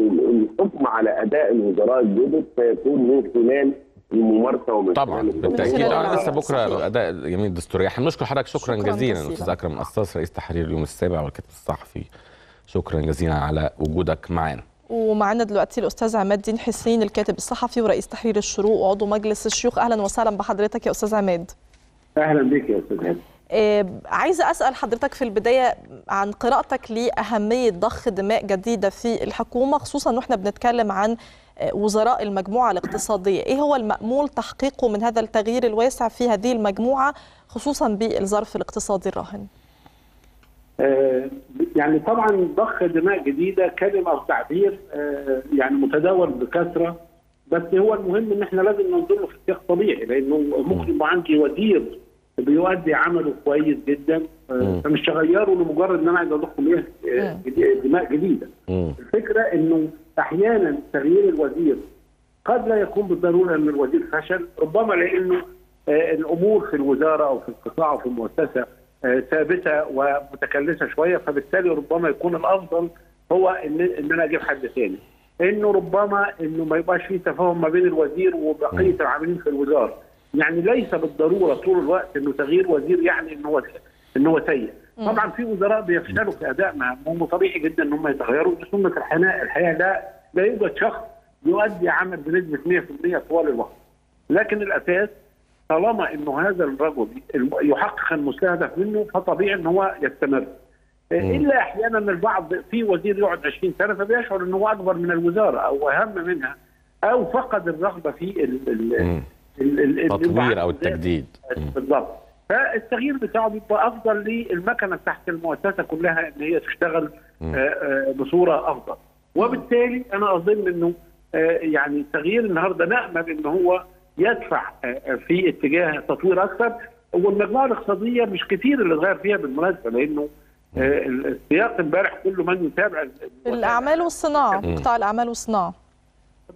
الحكم على اداء الوزراء الجدد سيكون من خلال الممارسه ومن طبعا خلال بالتاكيد خلال اه العمل. لسه بكره صحيح. الاداء الجميل الدستوري احنا بنشكر حضرتك شكرا, شكراً جزيلا جزيلاً. استاذ اكرم قصاص رئيس تحرير اليوم السابع والكاتب الصحفي شكرا جزيلا على وجودك معنا ومعنا دلوقتي الاستاذ عماد الدين حسين الكاتب الصحفي ورئيس تحرير الشروق وعضو مجلس الشيوخ اهلا وسهلا بحضرتك يا استاذ عماد اهلا بك يا استاذ هاني آه، عايزه اسال حضرتك في البدايه عن قراءتك لاهميه ضخ دماء جديده في الحكومه خصوصا واحنا بنتكلم عن آه، وزراء المجموعه الاقتصاديه ايه هو المامول تحقيقه من هذا التغيير الواسع في هذه المجموعه خصوصا بالظرف الاقتصادي الراهن آه، يعني طبعا ضخ دماء جديده كلمه او تعبير آه، يعني متداول بكثره بس هو المهم ان احنا لازم ننظر له في سياق طبيعي لانه ممكن يبقى عندي وزير بيؤدي عمله كويس جدا آه، فمش هغيره لمجرد ان انا عايز اضخ مياه آه، جدي- دماء جديده مم. الفكره انه احيانا تغيير الوزير قد لا يكون بالضروره ان الوزير فشل ربما لانه آه، الامور في الوزاره او في القطاع او في المؤسسه آه، ثابته ومتكلسه شويه فبالتالي ربما يكون الافضل هو ان ان انا اجيب حد ثاني انه ربما انه ما يبقاش في تفاهم ما بين الوزير وبقيه العاملين في الوزاره يعني ليس بالضروره طول الوقت انه تغيير وزير يعني انه هو انه هو سيء طبعا في وزراء بيفشلوا في اداء مهامهم وطبيعي جدا ان هم يتغيروا دي سنه الحياه الحياه لا لا يوجد شخص يؤدي عمل بنسبه 100% طوال الوقت لكن الاساس طالما انه هذا الرجل الم- يحقق المستهدف منه فطبيعي ان هو يستمر الا احيانا البعض في وزير يقعد 20 سنه فبيشعر انه هو اكبر من الوزاره او اهم منها او فقد الرغبه في ال ال مم. ال- ال- ال- تطوير او الذات. التجديد مم. بالضبط فالتغيير بتاعه بيبقى افضل للمكنه تحت المؤسسه كلها ان هي تشتغل آه، آه، بصوره افضل وبالتالي انا اظن انه آه، يعني التغيير النهارده نامل ان هو يدفع آه، آه، في اتجاه تطوير اكثر والمجموعه الاقتصاديه مش كتير اللي اتغير فيها بالمناسبه لانه آه، السياق امبارح كل من يتابع ال- الاعمال والصناعه قطاع الاعمال والصناعه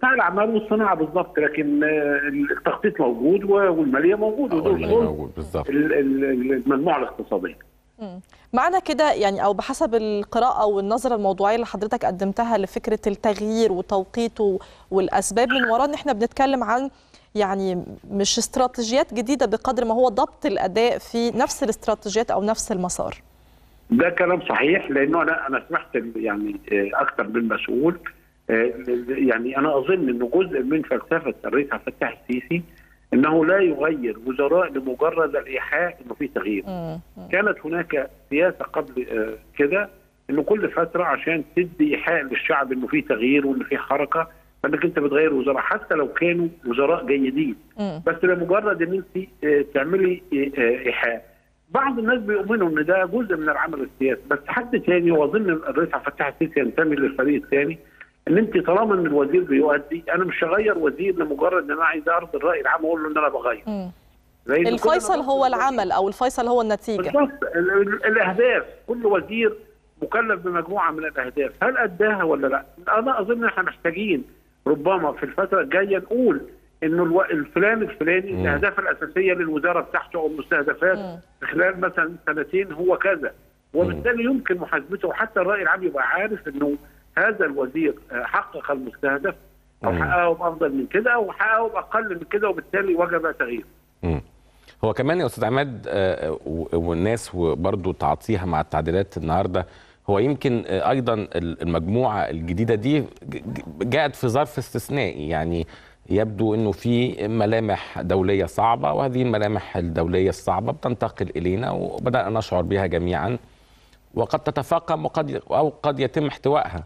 قطاع الاعمال والصناعه بالضبط لكن آه، التخطيط موجود والماليه موجود آه، ودول والمالية دول موجود بالظبط ال- ال- المجموعه الاقتصاديه معنى كده يعني او بحسب القراءه والنظره الموضوعيه اللي حضرتك قدمتها لفكره التغيير وتوقيته والاسباب من وراه ان احنا بنتكلم عن يعني مش استراتيجيات جديده بقدر ما هو ضبط الاداء في نفس الاستراتيجيات او نفس المسار ده كلام صحيح لانه انا انا سمعت يعني آه، اكثر من مسؤول آه، يعني انا اظن انه جزء من فلسفه الرئيس عبد الفتاح السيسي انه لا يغير وزراء لمجرد الايحاء انه في تغيير. مم. كانت هناك سياسه قبل آه، كده انه كل فتره عشان تدي ايحاء للشعب انه في تغيير وانه في حركه فانك انت بتغير وزراء حتى لو كانوا وزراء جيدين مم. بس لمجرد ان انت آه، تعملي آه، آه، ايحاء بعض الناس بيؤمنوا ان ده جزء من العمل السياسي بس حد تاني واظن الرئيس عبد الفتاح السيسي ينتمي للفريق الثاني ان انت طالما ان الوزير بيؤدي انا مش هغير وزير لمجرد ان انا عايز ارضي الراي العام واقول له ان انا بغير مم. لأن كل الفيصل ما هو بطلب العمل او الفيصل هو النتيجه بالظبط ال- ال- الاهداف كل وزير مكلف بمجموعه من الاهداف هل اداها ولا لا انا اظن احنا محتاجين ربما في الفتره الجايه نقول انه الو... الفلان الفلاني مم. الاهداف الاساسيه للوزاره بتاعته او المستهدفات مم. في خلال مثلا سنتين هو كذا وبالتالي يمكن محاسبته وحتى الراي العام يبقى عارف انه هذا الوزير آه، حقق المستهدف او مم. حققه بافضل من كده او حققه باقل من كده وبالتالي وجب تغيير مم. هو كمان يا استاذ عماد آه، و- والناس وبرضه تعاطيها مع التعديلات النهارده هو يمكن آه، ايضا ال- المجموعه الجديده دي ج- ج- جاءت في ظرف استثنائي يعني يبدو انه في ملامح دوليه صعبه وهذه الملامح الدوليه الصعبه بتنتقل الينا وبدانا نشعر بها جميعا وقد تتفاقم وقد او قد يتم احتوائها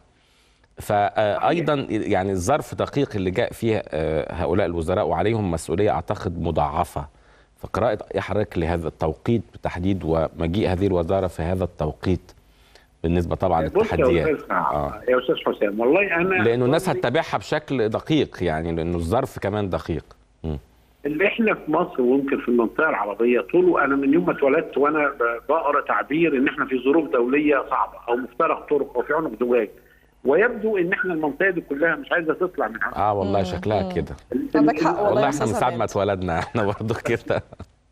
فايضا يعني الظرف دقيق اللي جاء فيه آه، هؤلاء الوزراء وعليهم مسؤوليه اعتقد مضاعفه فقراءه إيه حضرتك لهذا التوقيت بالتحديد ومجيء هذه الوزاره في هذا التوقيت بالنسبه طبعا بص يا للتحديات استاذ آه. يا استاذ حسام والله انا لانه الناس هتتابعها بشكل دقيق يعني لانه الظرف كمان دقيق مم. اللي احنا في مصر ويمكن في المنطقه العربيه طول انا من يوم ما اتولدت وانا ب- بقرا تعبير ان احنا في ظروف دوليه صعبه او مفترق طرق او في عنق زجاج ويبدو ان احنا المنطقه دي كلها مش عايزه تطلع من عنق اه والله شكلها كده عندك حق والله والله يا احنا من أستاذ ساعه ما عماد. اتولدنا احنا برضه كده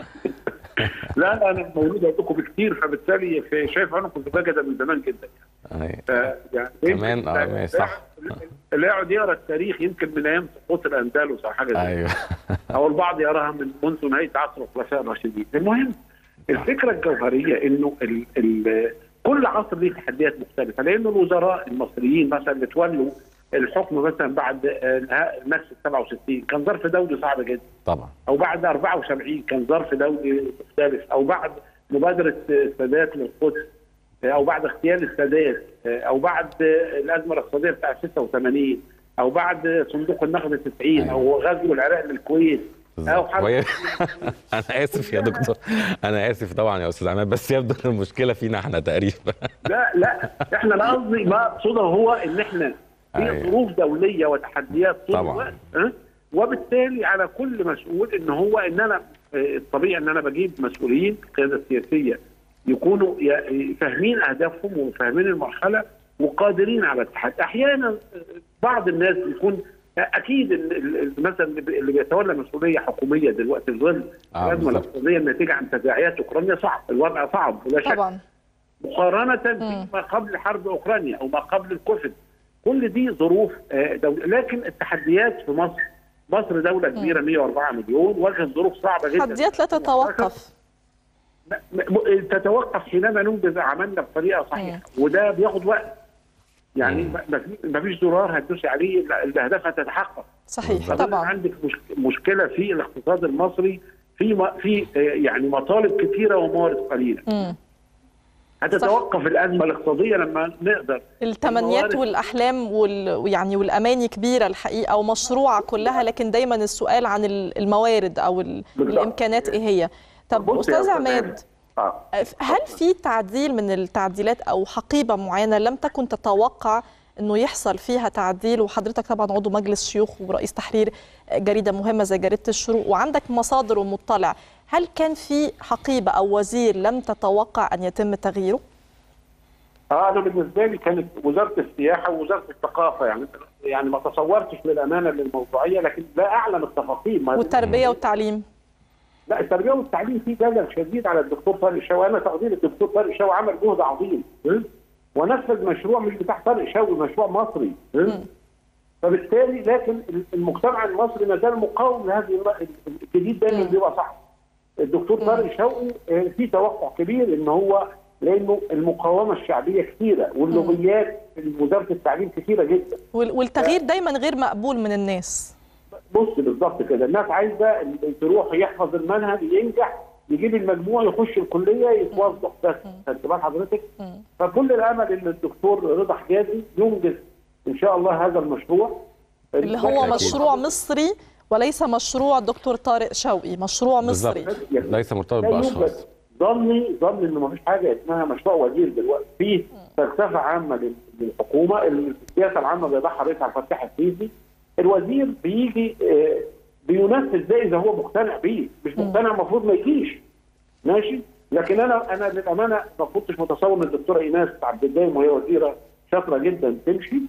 لا لا انا مولود عندكم بكتير فبالتالي في شايف عنق الزجاجه ده من زمان جدا أيوة. ف- يعني كمان، آه، ماشي، صح. اللي يقعد يقرا التاريخ يمكن من ايام سقوط الاندلس او حاجه زي كده. ايوه او البعض يراها من منذ نهايه عصر الخلفاء الراشدين المهم الفكره الجوهريه انه ال ال كل عصر ليه تحديات مختلفه لانه الوزراء المصريين مثلا اللي تولوا الحكم مثلا بعد آه، نكسه 67 كان ظرف دولي صعب جدا طبعا او بعد 74 كان ظرف دولي مختلف او بعد مبادره السادات للقدس او بعد اغتيال السادات او بعد الازمه الاقتصاديه بتاع 86 او بعد صندوق النقد 90 او غزو العراق للكويت او حرب وهي- انا اسف يا دكتور انا اسف طبعا يا استاذ عماد بس يبدو ان المشكله فينا احنا تقريبا لا لا احنا لا قصدي ما اقصده هو ان احنا في أيوة. ظروف دوليه وتحديات طول طبعا. الوقت ها؟ وبالتالي على كل مسؤول ان هو ان انا آه، الطبيعي ان انا بجيب مسؤولين القياده السياسيه يكونوا ي- فاهمين اهدافهم وفاهمين المرحله وقادرين على التحدي احيانا آه، بعض الناس بيكون اكيد ال- ال- ال- مثلا اللي بيتولى مسؤوليه حكوميه دلوقتي في ظل آه، الازمه بالظبط. الاقتصاديه الناتجه عن تداعيات اوكرانيا صعب الوضع صعب ولا شك طبعا مقارنة بما قبل حرب أوكرانيا أو ما قبل الكوفيد كل دي ظروف آه، دولة لكن التحديات في مصر مصر دولة كبيرة 104 مليون واجهت ظروف صعبة جدا تحديات لا تتوقف م- م- تتوقف حينما ننجز عملنا بطريقة صحيحة وده بياخد وقت يعني ما- ما في- ما فيش زرار هتدوسي عليه لا، الاهداف هتتحقق صحيح طبعا طبعا عندك مش- مشكلة في الاقتصاد المصري في م- في آه، يعني مطالب كثيرة وموارد قليلة مم. هتتوقف الازمه الاقتصاديه لما نقدر التمنيات الموارد- والاحلام وال... ويعني والاماني كبيره الحقيقه ومشروعه كلها لكن دايما السؤال عن ال- الموارد او ال... بالظبط. الامكانات ايه هي طب بص يا استاذ أستاذ عماد اه هل في تعديل من التعديلات او حقيبه معينه لم تكن تتوقع انه يحصل فيها تعديل وحضرتك طبعا عضو مجلس شيوخ ورئيس تحرير جريده مهمه زي جريده الشروق وعندك مصادر ومطلع هل كان في حقيبه او وزير لم تتوقع ان يتم تغييره؟ اه انا بالنسبه لي كانت وزاره السياحه ووزاره الثقافه يعني يعني ما تصورتش للامانه للموضوعيه لكن لا اعلم التفاصيل ما والتربيه والتعليم لا التربيه والتعليم في جدل شديد على الدكتور طارق شوقي انا تقدير الدكتور طارق شوقي عمل جهد عظيم م? ونفذ مشروع مش بتاع طارق شوقي مشروع مصري م? فبالتالي لكن المجتمع المصري ما زال مقاوم لهذه الم- الجديد دايما بيبقى صح الدكتور طارق شوقي آه، في توقع كبير ان هو لانه المقاومه الشعبيه كثيره واللوبيات في وزاره التعليم كثيره جدا وال- والتغيير دايما غير مقبول من الناس بص بالظبط كده الناس عايزه ال- تروح يحفظ المنهج ينجح يجيب المجموع يخش الكليه يتوظف بس خدت بال حضرتك فكل الامل ان الدكتور رضا حجازي ينجز ان شاء الله هذا المشروع اللي هو مشروع مصري وليس مشروع دكتور طارق شوقي مشروع مصري بالظبط ليس مرتبط لا باشخاص يوجد ظني ظني انه ما فيش حاجه اسمها مشروع وزير دلوقتي في فلسفه عامه لل- للحكومه السياسه العامه بيضعها الرئيس عبد الفتاح السيسي الوزير بيجي آه، بينفذ ده اذا هو مقتنع بيه مش مقتنع المفروض ما يجيش ماشي لكن انا انا للامانه ما كنتش متصور ان الدكتوره ايناس عبد الدايم وهي وزيره شاطره جدا تمشي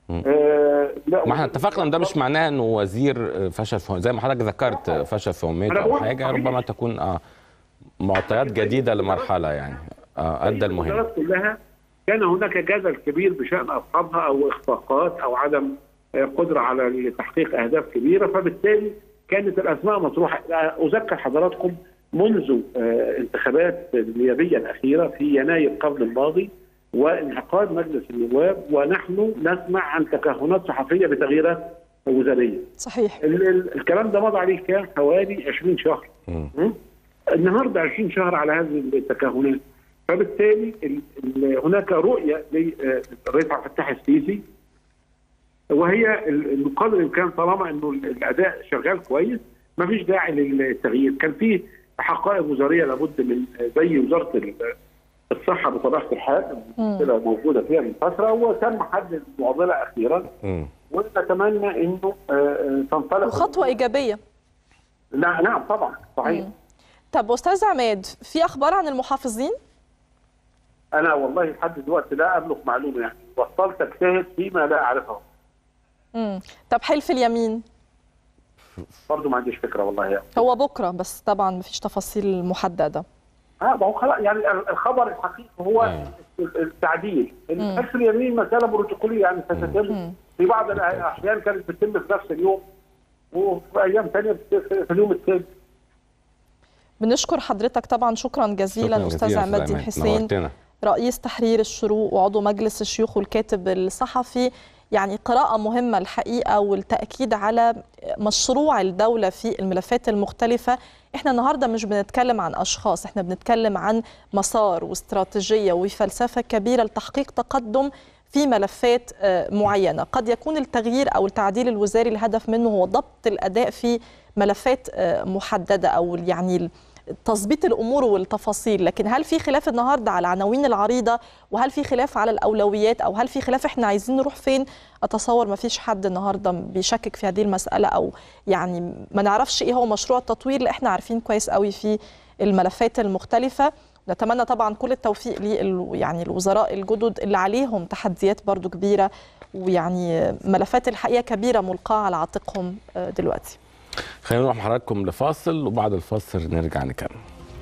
آه لا ما احنا اتفقنا ان ده مش معناه انه وزير فشل في زي ما حضرتك ذكرت فشل في امنيته أنا او بقول حاجه صحيح. ربما تكون اه معطيات جديده لمرحله يعني اه ادى المهم الوزارات كلها كان هناك جدل كبير بشان اصحابها او اخفاقات او عدم آه، قدره على تحقيق اهداف كبيره فبالتالي كانت الاسماء مطروحه آه، اذكر حضراتكم منذ آه، انتخابات النيابيه الاخيره في يناير قبل الماضي وانعقاد مجلس النواب ونحن نسمع عن تكهنات صحفيه بتغييرات وزاريه صحيح ال- ال- الكلام ده مضى عليه كام حوالي 20 شهر مم. م? النهارده 20 شهر على هذه التكهنات فبالتالي ال- ال- هناك رؤيه للرئيس عبد الفتاح السيسي وهي ال- انه قدر الامكان طالما انه ال- الاداء شغال كويس ما فيش داعي للتغيير كان في حقائب وزاريه لابد من زي وزاره ال- الصحه بطبيعه الحال المشكله موجوده فيها من فتره وتم حد المعضله اخيرا مم. ونتمنى انه آه، آه، تنطلق وخطوه ايجابيه لا نعم طبعا صحيح طب استاذ عماد في اخبار عن المحافظين انا والله لحد دلوقتي لا املك معلومه يعني بطلت اجتهد فيما لا اعرفه مم. طب حلف اليمين برضه ما عنديش فكره والله يعني. هو بكره بس طبعا مفيش تفاصيل محدده اه ما هو خلاص يعني ال- الخبر الحقيقي هو أيوة. ال- التعديل حلف اليمين مساله بروتوكوليه يعني ستتم في بعض الاحيان كانت بتتم في نفس اليوم وفي ايام ثانيه في في اليوم الثاني بنشكر حضرتك طبعا شكرا جزيلا شكراً استاذ جزيلاً عماد أستاذ الدين عماد. حسين نورتنا. رئيس تحرير الشروق وعضو مجلس الشيوخ والكاتب الصحفي يعني قراءة مهمة الحقيقة والتأكيد على مشروع الدولة في الملفات المختلفة احنا النهاردة مش بنتكلم عن أشخاص احنا بنتكلم عن مسار واستراتيجية وفلسفة كبيرة لتحقيق تقدم في ملفات آه، معينة قد يكون التغيير أو التعديل الوزاري الهدف منه هو ضبط الأداء في ملفات آه، محددة أو يعني ال- تظبيط الامور والتفاصيل لكن هل في خلاف النهارده على العناوين العريضه وهل في خلاف على الاولويات او هل في خلاف احنا عايزين نروح فين اتصور ما فيش حد النهارده بيشكك في هذه المساله او يعني ما نعرفش ايه هو مشروع التطوير اللي احنا عارفين كويس قوي في الملفات المختلفه نتمنى طبعا كل التوفيق لل يعني الوزراء الجدد اللي عليهم تحديات برضو كبيره ويعني ملفات الحقيقه كبيره ملقاه على عاتقهم آه، دلوقتي خلينا نروح مع حضراتكم لفاصل وبعد الفاصل نرجع نكمل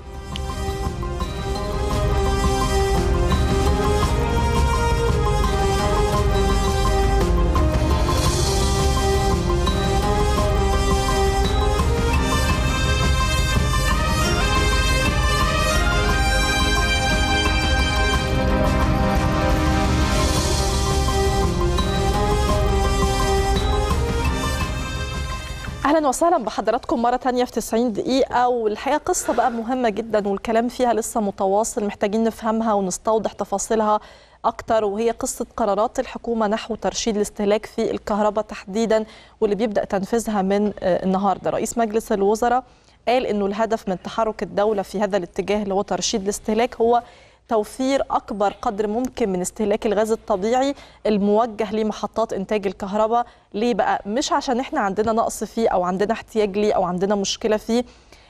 اهلا وسهلا بحضراتكم مره تانية في 90 دقيقه والحقيقه قصه بقى مهمه جدا والكلام فيها لسه متواصل محتاجين نفهمها ونستوضح تفاصيلها اكتر وهي قصه قرارات الحكومه نحو ترشيد الاستهلاك في الكهرباء تحديدا واللي بيبدا تنفيذها من آه، النهارده رئيس مجلس الوزراء قال انه الهدف من تحرك الدوله في هذا الاتجاه اللي هو ترشيد الاستهلاك هو توفير اكبر قدر ممكن من استهلاك الغاز الطبيعي الموجه لمحطات انتاج الكهرباء ليه بقى مش عشان احنا عندنا نقص فيه او عندنا احتياج ليه او عندنا مشكله فيه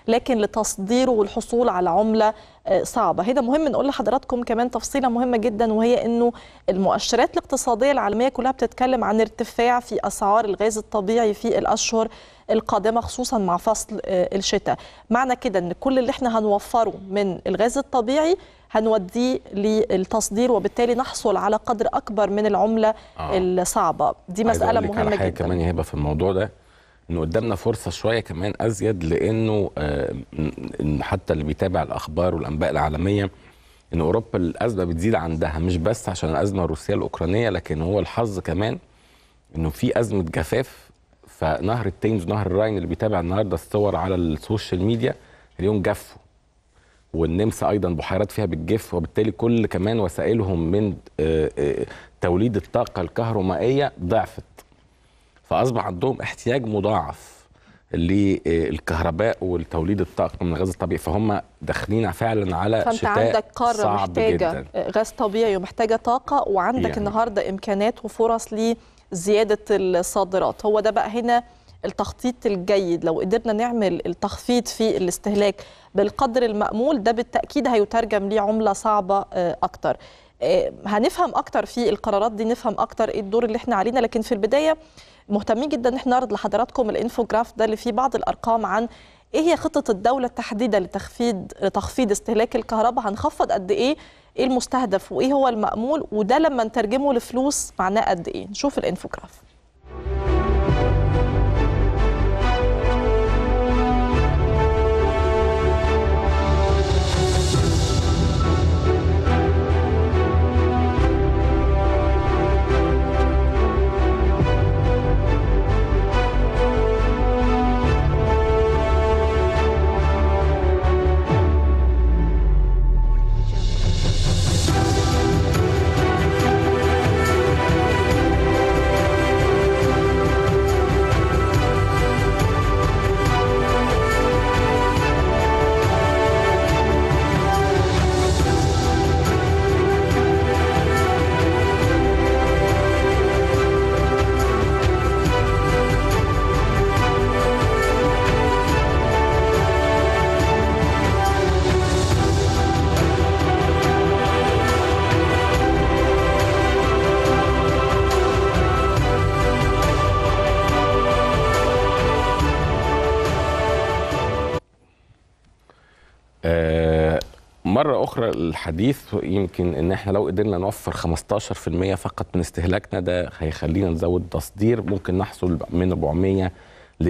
لكن لتصديره والحصول على عمله آه، صعبه هنا مهم نقول لحضراتكم كمان تفصيله مهمه جدا وهي انه المؤشرات الاقتصاديه العالميه كلها بتتكلم عن ارتفاع في اسعار الغاز الطبيعي في الاشهر القادمه خصوصا مع فصل آه، الشتاء معنى كده ان كل اللي احنا هنوفره من الغاز الطبيعي هنوديه للتصدير وبالتالي نحصل على قدر اكبر من العمله آه. الصعبه دي عايز مساله أقول لك على مهمه حاجة جدا كمان يا هبه في الموضوع ده انه قدامنا فرصه شويه كمان ازيد لانه آه، إن حتى اللي بيتابع الاخبار والانباء العالميه ان اوروبا الازمه بتزيد عندها مش بس عشان الازمه الروسيه الاوكرانيه لكن هو الحظ كمان انه في ازمه جفاف فنهر التيمز ونهر الراين اللي بيتابع النهارده الصور على السوشيال ميديا اليوم جفوا والنمسا ايضا بحيرات فيها بتجف وبالتالي كل كمان وسائلهم من آه، آه، توليد الطاقه الكهرومائيه ضعفت فاصبح عندهم احتياج مضاعف للكهرباء والتوليد الطاقه من الغاز الطبيعي فهم داخلين فعلا على فانت شتاء عندك قاره صعب محتاجه جدا غاز طبيعي ومحتاجه طاقه وعندك يعني. يعني. النهارده امكانات وفرص لزياده الصادرات هو ده بقى هنا التخطيط الجيد لو قدرنا نعمل التخفيض في الاستهلاك بالقدر المأمول ده بالتأكيد هيترجم ليه عملة صعبة آه، أكتر آه، هنفهم أكتر في القرارات دي نفهم أكتر إيه الدور اللي إحنا علينا لكن في البداية مهتمين جدا إن إحنا نعرض لحضراتكم الانفوجراف ده اللي فيه بعض الأرقام عن إيه هي خطة الدولة تحديدا لتخفيض لتخفيض استهلاك الكهرباء هنخفض قد إيه إيه المستهدف وإيه هو المأمول وده لما نترجمه لفلوس معناه قد إيه نشوف الانفوجراف آه، مرة أخرى الحديث يمكن إن إحنا لو قدرنا نوفر 15% فقط من استهلاكنا ده هيخلينا نزود تصدير ممكن نحصل من 400 ل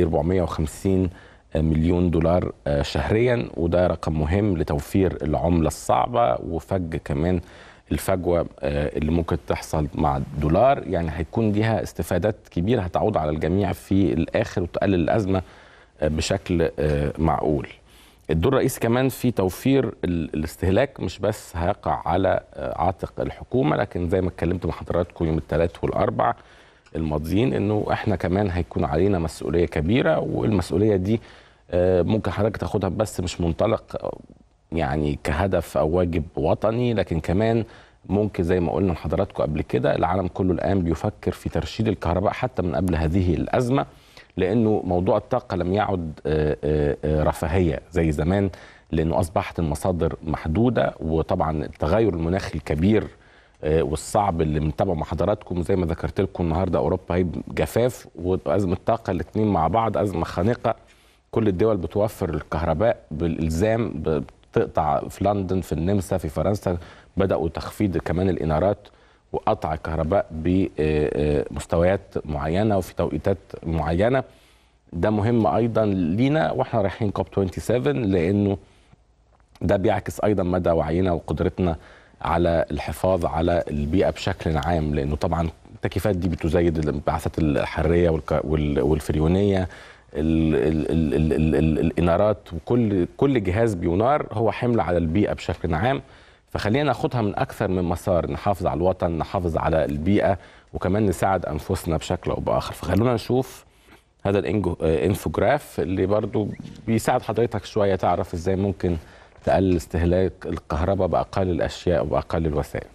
450 مليون دولار آه، شهريا وده رقم مهم لتوفير العملة الصعبة وفج كمان الفجوة آه، اللي ممكن تحصل مع الدولار يعني هيكون ليها استفادات كبيرة هتعود على الجميع في الآخر وتقلل الأزمة آه، بشكل آه، معقول الدور الرئيسي كمان في توفير ال- الاستهلاك مش بس هيقع على آه، عاتق الحكومه لكن زي ما اتكلمت مع حضراتكم يوم الثلاث والاربع الماضيين انه احنا كمان هيكون علينا مسؤوليه كبيره والمسؤوليه دي آه، ممكن حضرتك تاخدها بس مش منطلق آه، يعني كهدف او واجب وطني لكن كمان ممكن زي ما قلنا لحضراتكم قبل كده العالم كله الان بيفكر في ترشيد الكهرباء حتى من قبل هذه الازمه لانه موضوع الطاقه لم يعد آه، آه، آه، رفاهيه زي زمان لانه اصبحت المصادر محدوده وطبعا التغير المناخي الكبير آه، والصعب اللي بنتابعه مع حضراتكم زي ما ذكرت لكم النهارده اوروبا هي جفاف وازمه طاقه الاثنين مع بعض ازمه خانقه كل الدول بتوفر الكهرباء بالالزام بتقطع في لندن في النمسا في فرنسا بداوا تخفيض كمان الانارات وقطع الكهرباء بمستويات معينه وفي توقيتات معينه ده مهم ايضا لينا واحنا رايحين كوب 27 لانه ده بيعكس ايضا مدى وعينا وقدرتنا على الحفاظ على البيئه بشكل عام لانه طبعا التكييفات دي بتزايد الانبعاثات الحراريه والك- وال- والفريونيه ال ال ال ال ال ال الانارات وكل كل جهاز بينار هو حمل على البيئه بشكل عام فخلينا ناخدها من اكثر من مسار نحافظ على الوطن نحافظ على البيئه وكمان نساعد انفسنا بشكل او باخر فخلونا نشوف هذا الإنجو- آه، الانفوجراف اللي برضو بيساعد حضرتك شويه تعرف ازاي ممكن تقلل استهلاك الكهرباء باقل الاشياء وباقل الوسائل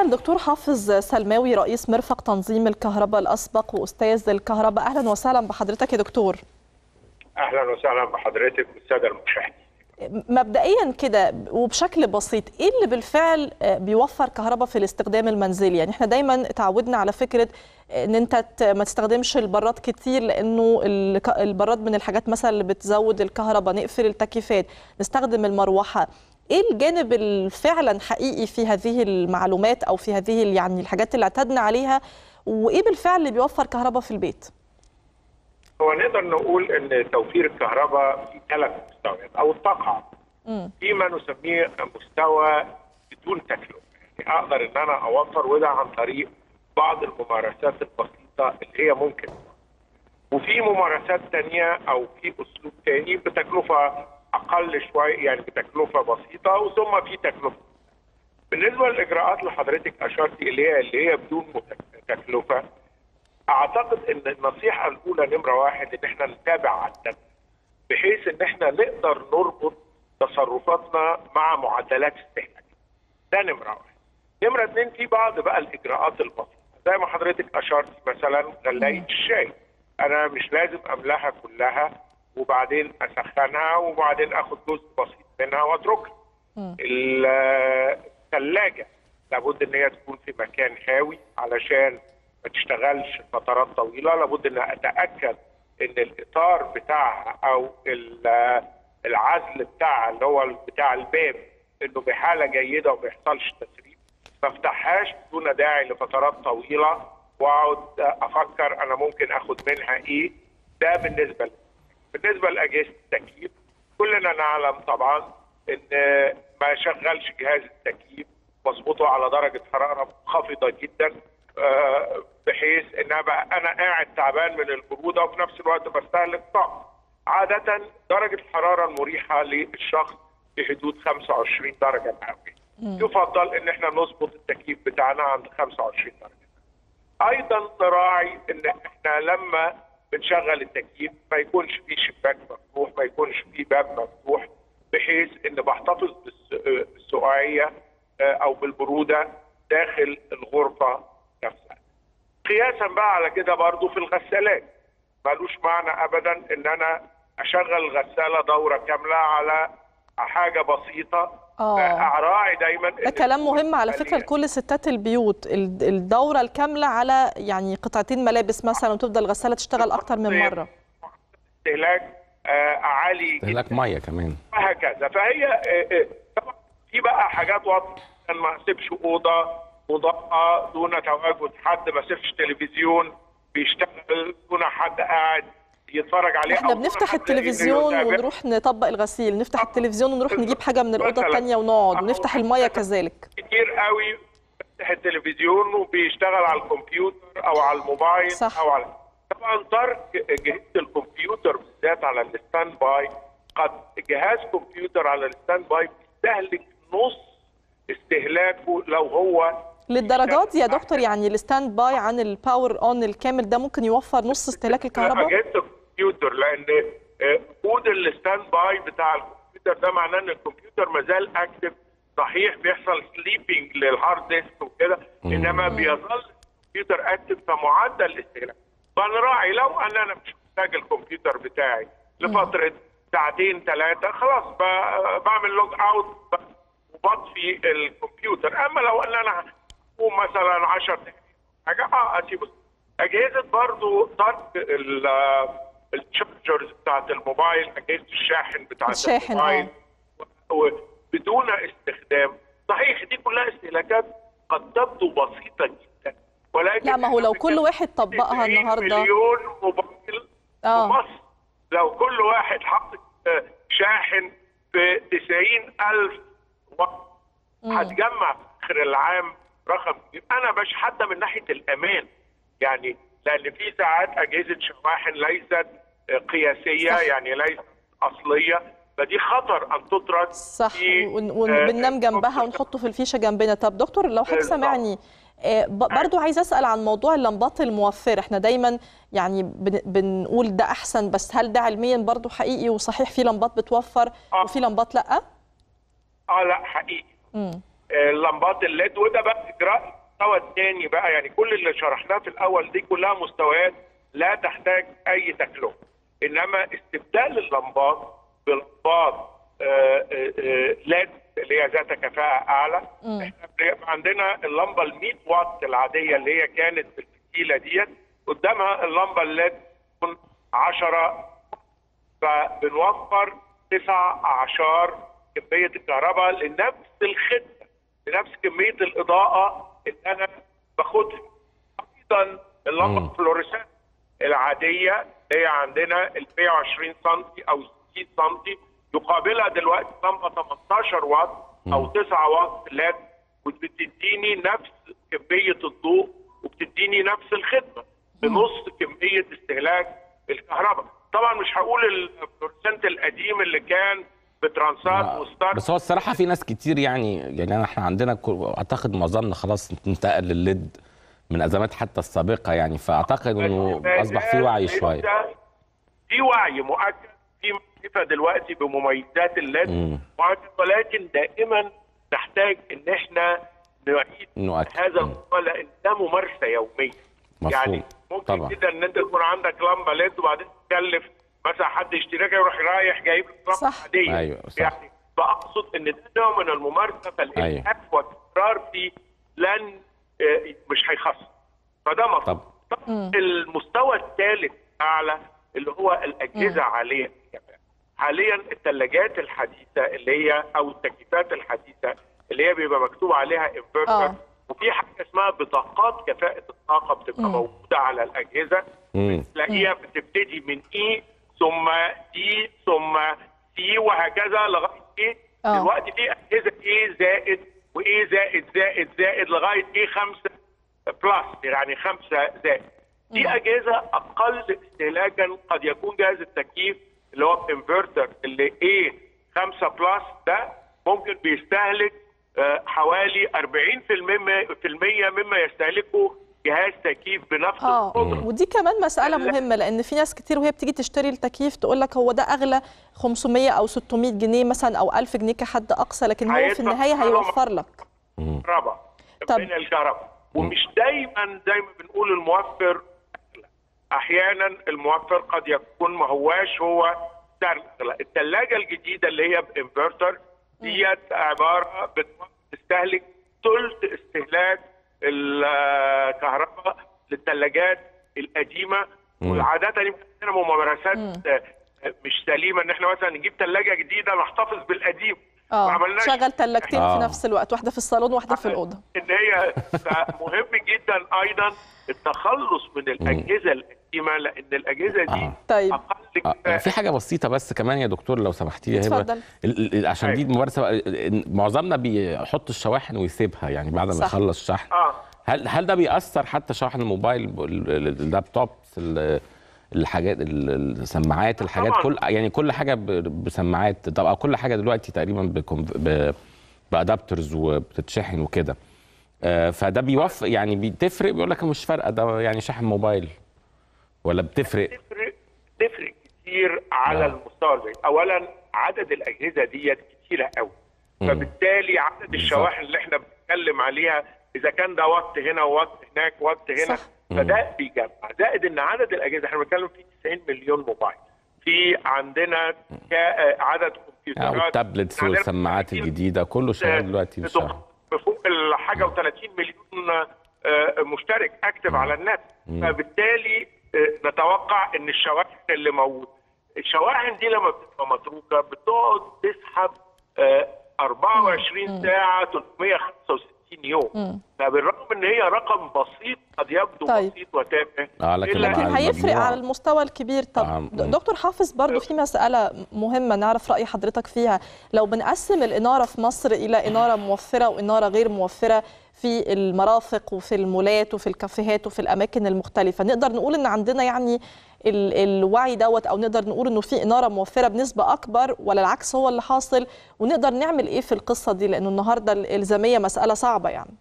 معانا الدكتور حافظ سلماوي رئيس مرفق تنظيم الكهرباء الاسبق واستاذ الكهرباء اهلا وسهلا بحضرتك يا دكتور اهلا وسهلا بحضرتك والساده المشاهدين مبدئيا كده وبشكل بسيط ايه اللي بالفعل بيوفر كهرباء في الاستخدام المنزلي يعني احنا دايما اتعودنا على فكره ان انت ما تستخدمش البراد كتير لانه البراد من الحاجات مثلا اللي بتزود الكهرباء نقفل التكييفات نستخدم المروحه ايه الجانب الفعلا حقيقي في هذه المعلومات او في هذه يعني الحاجات اللي اعتدنا عليها وايه بالفعل اللي بيوفر كهرباء في البيت هو نقدر نقول ان توفير الكهرباء في ثلاث مستويات او الطاقه في ما نسميه مستوى بدون تكلفه يعني اقدر ان انا اوفر وده عن طريق بعض الممارسات البسيطه اللي هي ممكن وفي ممارسات تانية او في اسلوب تاني بتكلفه اقل شويه يعني بتكلفه بسيطه ثم في تكلفه بالنسبه للاجراءات اللي حضرتك اشرتي اللي هي اللي هي بدون تكلفه اعتقد ان النصيحه الاولى نمره واحد ان احنا نتابع عدد بحيث ان احنا نقدر نربط تصرفاتنا مع معدلات استهلاك ده نمره واحد نمره اثنين في بعض بقى الاجراءات البسيطه زي ما حضرتك اشرتي مثلا غلايه الشاي انا مش لازم املاها كلها وبعدين اسخنها وبعدين اخد جزء بسيط منها واتركها الثلاجه لابد ان هي تكون في مكان هاوي علشان ما تشتغلش فترات طويله لابد ان اتاكد ان الاطار بتاعها او العزل بتاعها اللي هو بتاع الباب انه بحاله جيده وما يحصلش تسريب ما افتحهاش دون داعي لفترات طويله واقعد افكر انا ممكن اخد منها ايه ده بالنسبه لي. بالنسبه لاجهزه التكييف كلنا نعلم طبعا ان ما شغلش جهاز التكييف واظبطه على درجه حراره منخفضه جدا بحيث ان ابقى انا قاعد تعبان من البروده وفي نفس الوقت بستهلك طاقه. عاده درجه الحراره المريحه للشخص في حدود 25 درجه مئويه. يفضل ان احنا نظبط التكييف بتاعنا عند 25 درجه. ايضا نراعي ان احنا لما بنشغل التكييف ما يكونش فيه شباك مفتوح ما يكونش فيه باب مفتوح بحيث ان بحتفظ بالسقوعيه او بالبروده داخل الغرفه نفسها. قياسا بقى على كده برضو في الغسالات ملوش معنى ابدا ان انا اشغل الغساله دوره كامله على حاجه بسيطه اه اراعي دايما ده كلام مهم على فكره لكل ستات البيوت الدوره الكامله على يعني قطعتين ملابس مثلا وتفضل الغساله تشتغل اكتر من مره استهلاك آه عالي استهلاك ميه كمان وهكذا فهي آه طبعا في بقى حاجات واضحه ما اسيبش اوضه مضاءه دون تواجد حد ما اسيبش تلفزيون بيشتغل دون حد قاعد يتفرج عليه احنا بنفتح التلفزيون ونروح نطبق الغسيل نفتح التلفزيون ونروح نجيب حاجه من الاوضه الثانيه ونقعد ونفتح الميه كذلك كتير قوي بيفتح التلفزيون وبيشتغل على الكمبيوتر او على الموبايل صح. او على طبعا ترك جهاز الكمبيوتر بالذات على الستاند باي قد جهاز كمبيوتر على الستاند باي بيستهلك نص استهلاكه لو هو للدرجات يا دكتور يعني الستاند باي عن الباور اون الكامل ده ممكن يوفر نص استهلاك الكهرباء اجهزه الكمبيوتر لان وجود الستاند باي بتاع الكمبيوتر ده معناه ان الكمبيوتر ما زال اكتف صحيح بيحصل سليبنج للهارد ديسك وكده انما بيظل الكمبيوتر اكتف فمعدل الاستهلاك فنراعي لو ان انا مش محتاج الكمبيوتر بتاعي لفتره ساعتين ثلاثه خلاص بعمل لوج اوت وبطفي الكمبيوتر اما لو ان انا اقوم مثلا 10 دقائق حاجه اه اسيبه اجهزه برضو ترك التشارجرز بتاعت الموبايل اجهزه الشاحن بتاعت الشاحن، الموبايل بدون استخدام صحيح دي كلها استهلاكات قد تبدو بسيطه جدا ولكن لا ما هو لو كل واحد طبقها 90 النهارده مليون موبايل آه. في مصر لو كل واحد حط شاحن ب 90000 وات هتجمع في اخر العام رقم كبير انا مش حتى من ناحيه الامان يعني لان في ساعات اجهزه شواحن ليست قياسيه صح. يعني ليست اصليه فدي خطر ان تترك صح في ون- وبننام جنبها ونحطه في الفيشه جنبنا طب دكتور لو حضرتك بالظبط. سامعني آه، ب- برضو عايز اسال عن موضوع اللمبات الموفره احنا دايما يعني بن- بنقول ده احسن بس هل ده علميا برضو حقيقي وصحيح في لمبات بتوفر آه. وفي لمبات لا اه لا حقيقي مم. اللمبات الليد وده بقى اجراء المستوى الثاني بقى يعني كل اللي شرحناه في الاول دي كلها مستويات لا تحتاج اي تكلفه انما استبدال اللمبات بلمبات آه، آه، آه، ليد اللي هي ذات كفاءه اعلى احنا بيبقى عندنا اللمبه ال 100 واط العاديه اللي هي كانت بالفتيله ديت قدامها اللمبه الليد تكون 10 فبنوفر تسع اعشار كميه الكهرباء لنفس الخدمه لنفس كميه الاضاءه اللي انا باخدها ايضا اللمبه الفلوريسنت العاديه اللي هي عندنا ال 120 سم او 60 سم يقابلها دلوقتي لمبه 18 واط او 9 واط لاد وبتديني نفس كميه الضوء وبتديني نفس الخدمه بنص كميه استهلاك الكهرباء طبعا مش هقول البرسنت القديم اللي كان بترانسات وستار بس هو الصراحه في ناس كتير يعني يعني احنا عندنا كل- اعتقد معظمنا خلاص انتقل للليد من ازمات حتى السابقه يعني فاعتقد انه اصبح في وعي شويه في وعي مؤكد في معرفه دلوقتي بمميزات الليد مم. مؤكد ولكن دائما نحتاج ان احنا نعيد نؤكد. هذا مم. الموضوع لان ده ممارسه يوميه مفهوم. يعني ممكن طبعا. جدا ان انت يكون عندك لمبه ليد وبعدين تكلف مثلا حد يشتريها يروح رايح جايب لك لمبه صح. عاديه أيوة، صح. يعني فاقصد ان ده نوع من الممارسه فالالهاء والتكرار فيه لن آه، مش هيخسر فده مطلوب طب طبعا المستوى الثالث اعلى اللي هو الاجهزه عاليه الكفاءه حاليا الثلاجات الحديثه اللي هي او التكييفات الحديثه اللي هي بيبقى مكتوب عليها انفرتر آه. وفي حاجه اسمها بطاقات كفاءه الطاقه بتبقى موجوده على الاجهزه مم. تلاقيها بتبتدي من اي ثم دي ثم سي وهكذا لغايه ايه آه. دلوقتي في اجهزه ايه زائد وايه زائد زائد زائد لغايه ايه خمسه بلس يعني خمسه زائد دي اجهزه اقل استهلاكا قد يكون جهاز التكييف اللي هو الانفرتر اللي ايه 5 بلس ده ممكن بيستهلك آه، حوالي 40% في المية مما يستهلكه جهاز تكييف بنفس اه القدره ودي كمان مسألة مهمة لأن في ناس كتير وهي بتيجي تشتري التكييف تقول لك هو ده أغلى 500 أو 600 جنيه مثلا أو 1000 جنيه كحد أقصى لكن هو في هيدفع النهاية معاه هيوفر لك كهرباء طب- من الكهرباء ومش دايما زي ما بنقول الموفر أغلى. احيانا الموفر قد يكون ما هواش هو سعر الاغلى الثلاجه الجديده اللي هي بانفرتر ديت عباره بت- بتستهلك ثلث استهلاك الكهرباء للثلاجات القديمه والعاده يمكن عندنا ممارسات آه، مش سليمه ان احنا مثلا نجيب ثلاجه جديده نحتفظ بالقديم ما اه عملناش شغل تلاجتين آه. في نفس الوقت واحدة في الصالون وواحدة في الأوضة ان هي مهم جدا ايضا التخلص من الاجهزه القديمه لان الاجهزه دي آه. طيب. اقل آه، كفاءة. في حاجه بسيطه بس كمان يا دكتور لو سمحتي يا هبه اتفضل. ال- ال- عشان دي ممارسه بقى- معظمنا بيحط الشواحن ويسيبها يعني بعد ما صح. يخلص شحن اه هل هل ده بيأثر حتى شواحن الموبايل ال- ال- اللابتوب ال- الحاجات ال- السماعات الحاجات طبعاً. كل يعني كل حاجه ب- بسماعات طب كل حاجه دلوقتي تقريبا بكم- ب- بادابترز وبتتشحن وكده آه، فده بيوفق يعني بتفرق بيقول لك مش فارقه ده يعني شاحن موبايل ولا بتفرق تفرق تفرق كتير على آه. المستوى البعيد اولا عدد الاجهزه ديت كتيره قوي فبالتالي عدد الشواحن اللي احنا بنتكلم عليها اذا كان ده وقت هنا ووقت هناك ووقت هنا صح. فده بيجمع زائد ان عدد الاجهزه احنا بنتكلم في 90 مليون موبايل في عندنا كا- عدد كمبيوترات او التابلتس عندنا والسماعات كتير الجديده كله شغال دلوقتي بتبقى بالشحن بفوق الحاجه و30 مليون آه، مشترك اكتف على النت فبالتالي آه، نتوقع ان الشواحن اللي موجوده الشواحن دي لما بتبقى متروكه بتقعد تسحب آه، 24 ساعه 365 يوم فبالرغم ان هي رقم بسيط قد يبدو طيب. بسيط وتافه آه، لكن إلا مع لكن إن هيفرق المجموع. على المستوى الكبير طب آه، د- مم. دكتور حافظ برضو في مسألة مهمة نعرف رأي حضرتك فيها لو بنقسم الإنارة في مصر إلى إنارة موفرة وإنارة غير موفرة في المرافق وفي المولات وفي الكافيهات وفي الأماكن المختلفة نقدر نقول إن عندنا يعني ال- الوعي دوت أو نقدر نقول إنه في إنارة موفرة بنسبة أكبر ولا العكس هو اللي حاصل ونقدر نعمل إيه في القصة دي لأنه النهاردة الإلزامية مسألة صعبة يعني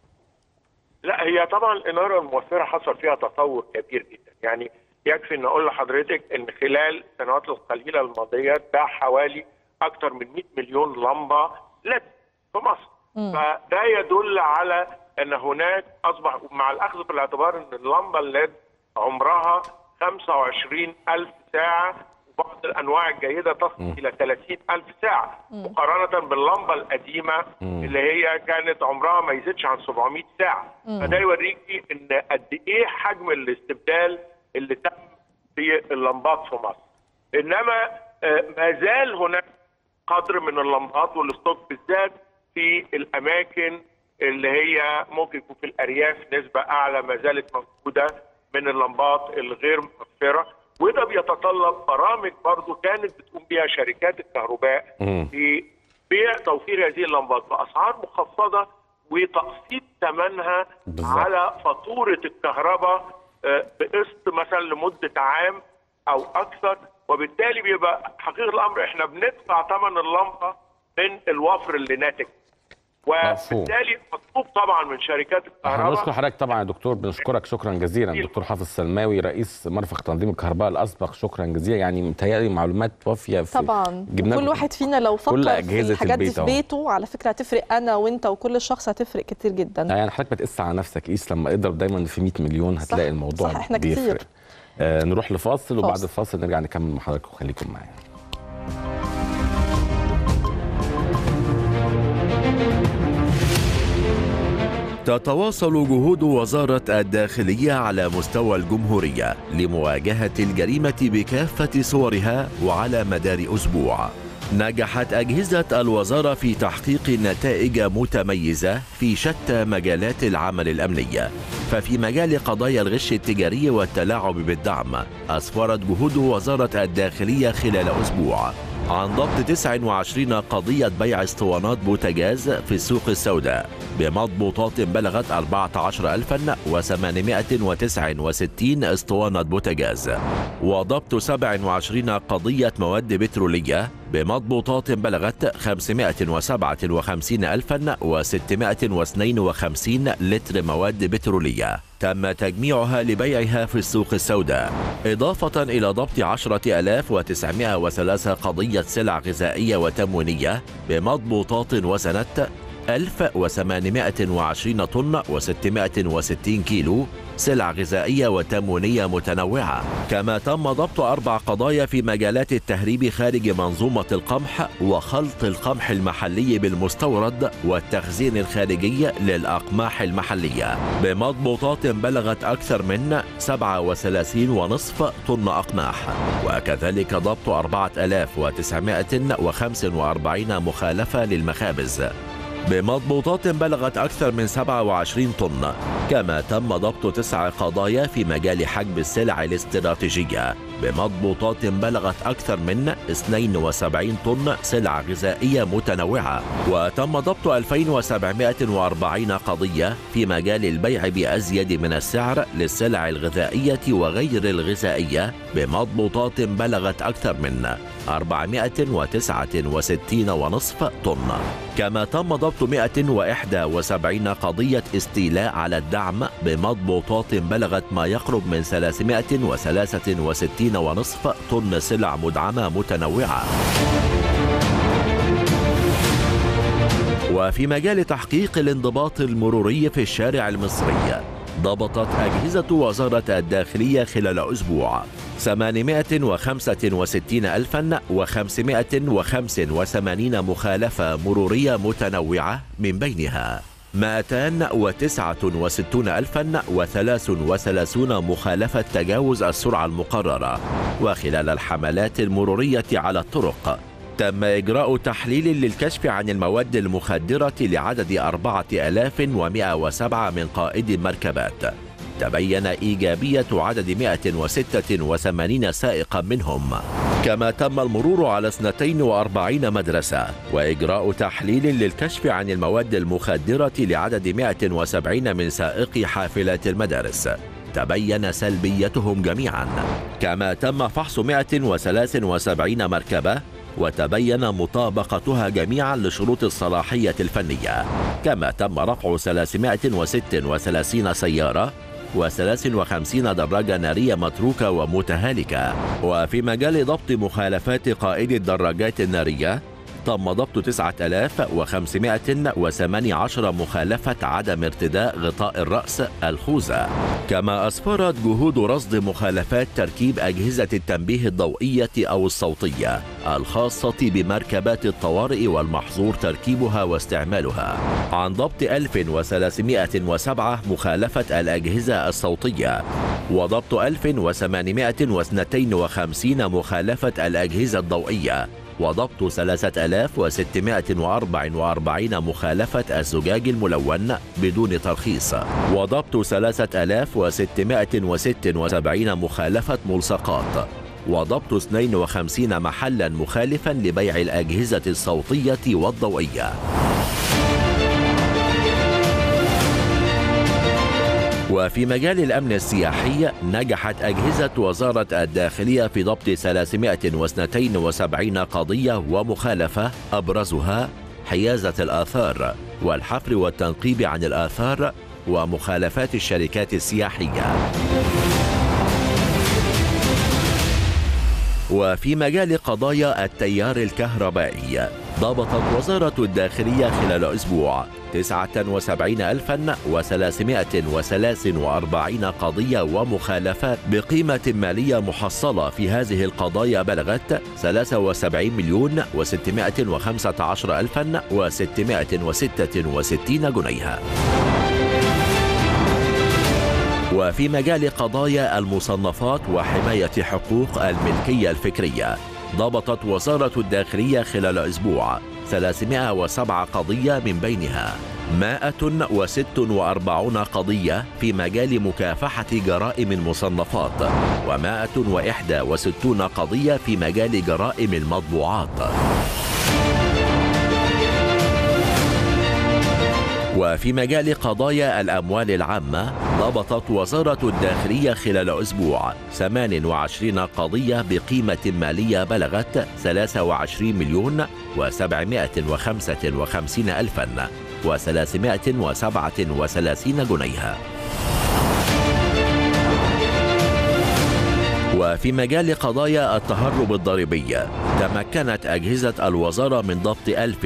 لا هي طبعا الاناره الموفره حصل فيها تطور كبير جدا يعني يكفي ان اقول لحضرتك ان خلال السنوات القليله الماضيه اتباع حوالي اكثر من 100 مليون لمبه ليد في مصر فده يدل على ان هناك اصبح مع الاخذ في الاعتبار ان اللمبه الليد عمرها 25 ألف ساعة وبعض الأنواع الجيدة تصل إلى 30 ألف ساعة مقارنة باللمبة القديمة اللي هي كانت عمرها ما يزيدش عن 700 ساعة فده يوريكي إن قد إيه حجم الاستبدال اللي تم في اللمبات في مصر إنما آه، ما زال هناك قدر من اللمبات والستوك بالذات في الاماكن اللي هي ممكن يكون في الارياف نسبه اعلى ما زالت موجوده من اللمبات الغير موفره وده بيتطلب برامج برضو كانت بتقوم بها شركات الكهرباء في بيع توفير هذه اللمبات باسعار مخفضه وتقسيط ثمنها بالظبط. على فاتوره الكهرباء آه، بقسط مثلا لمده عام او اكثر وبالتالي بيبقى حقيقه الامر احنا بندفع ثمن اللمبه من الوفر اللي ناتج وبالتالي مطلوب طبعا من شركات احنا الكهرباء بنشكر حضرتك طبعا يا دكتور بنشكرك شكرا جزيلا دكتور حافظ سلماوي رئيس مرفق تنظيم الكهرباء الاسبق شكرا جزيلا يعني متهيألي معلومات وافيه في طبعا جبنا كل واحد فينا لو فكر كل في أجهزة الحاجات دي البيت في أهو. بيته على فكره هتفرق انا وانت وكل شخص هتفرق كتير جدا يعني حضرتك بتقيس على نفسك قيس لما اضرب دايما في 100 مليون هتلاقي صح، الموضوع صح، إحنا بيفرق كتير. آه نروح لفاصل وبعد فاصل. الفاصل نرجع نكمل مع حضرتك وخليكم معايا تتواصل جهود وزارة الداخلية على مستوى الجمهورية لمواجهة الجريمة بكافة صورها وعلى مدار أسبوع. نجحت أجهزة الوزارة في تحقيق نتائج متميزة في شتى مجالات العمل الأمني. ففي مجال قضايا الغش التجاري والتلاعب بالدعم أسفرت جهود وزارة الداخلية خلال أسبوع عن ضبط 29 قضية بيع اسطوانات بوتاجاز في السوق السوداء بمضبوطات بلغت 14869 اسطوانة بوتاجاز وضبط 27 قضية مواد بترولية بمضبوطات بلغت 557652 لتر مواد بترولية تم تجميعها لبيعها في السوق السوداء إضافة إلى ضبط 10903 قضية سلع غذائية وتموينية بمضبوطات وزنت 1820 طن و660 كيلو سلع غذائية وتموينية متنوعة كما تم ضبط أربع قضايا في مجالات التهريب خارج منظومة القمح وخلط القمح المحلي بالمستورد والتخزين الخارجي للأقماح المحلية بمضبوطات بلغت أكثر من 37.5 طن أقماح وكذلك ضبط 4945 مخالفة للمخابز بمضبوطات بلغت أكثر من 27 طن كما تم ضبط تسع قضايا في مجال حجب السلع الاستراتيجية بمضبوطات بلغت أكثر من 72 طن سلع غذائية متنوعة وتم ضبط 2740 قضية في مجال البيع بأزيد من السعر للسلع الغذائية وغير الغذائية بمضبوطات بلغت أكثر من 469.5 طن كما تم ضبط 171 قضية استيلاء على الدعم بمضبوطات بلغت ما يقرب من 363.5 طن سلع مدعمة متنوعة وفي مجال تحقيق الانضباط المروري في الشارع المصري ضبطت أجهزة وزارة الداخلية خلال أسبوع 861585 مخالفة مرورية متنوعة من بينها 269033 مخالفة تجاوز السرعة المقررة وخلال الحملات المرورية على الطرق تم إجراء تحليل للكشف عن المواد المخدرة لعدد 4107 من قائدي المركبات تبين إيجابية عدد 186 سائقا منهم كما تم المرور على 42 مدرسة وإجراء تحليل للكشف عن المواد المخدرة لعدد 170 من سائقي حافلات المدارس تبين سلبيتهم جميعا كما تم فحص 173 مركبة وتبين مطابقتها جميعا لشروط الصلاحية الفنية كما تم رفع 336 سيارة و53 دراجة نارية متروكة ومتهالكة وفي مجال ضبط مخالفات قائد الدراجات النارية تم ضبط 9518 مخالفة عدم ارتداء غطاء الرأس الخوذة كما أسفرت جهود رصد مخالفات تركيب أجهزة التنبيه الضوئية أو الصوتية الخاصة بمركبات الطوارئ والمحظور تركيبها واستعمالها عن ضبط 1307 مخالفة الأجهزة الصوتية وضبط 1852 مخالفة الأجهزة الضوئية وضبط 3644 مخالفة الزجاج الملون بدون ترخيص وضبط 3676 مخالفة ملصقات وضبط 52 محلا مخالفا لبيع الأجهزة الصوتية والضوئية وفي مجال الأمن السياحي نجحت أجهزة وزارة الداخلية في ضبط 372 قضية ومخالفة أبرزها حيازة الآثار والحفر والتنقيب عن الآثار ومخالفات الشركات السياحية وفي مجال قضايا التيار الكهربائي ضبطت وزارة الداخلية خلال أسبوع 79343 قضية ومخالفات بقيمة مالية محصلة في هذه القضايا بلغت 73 مليون و615 ألفا و666 جنيها وفي مجال قضايا المصنفات وحماية حقوق الملكية الفكرية ضبطت وزارة الداخلية خلال أسبوع 307 قضية من بينها 146 قضية في مجال مكافحة جرائم المصنفات و161 قضية في مجال جرائم المطبوعات وفي مجال قضايا الأموال العامة ضبطت وزارة الداخلية خلال أسبوع 28 قضية بقيمة مالية بلغت 23 مليون و755 ألفا و337 جنيها وفي مجال قضايا التهرب الضريبي تمكنت أجهزة الوزارة من ضبط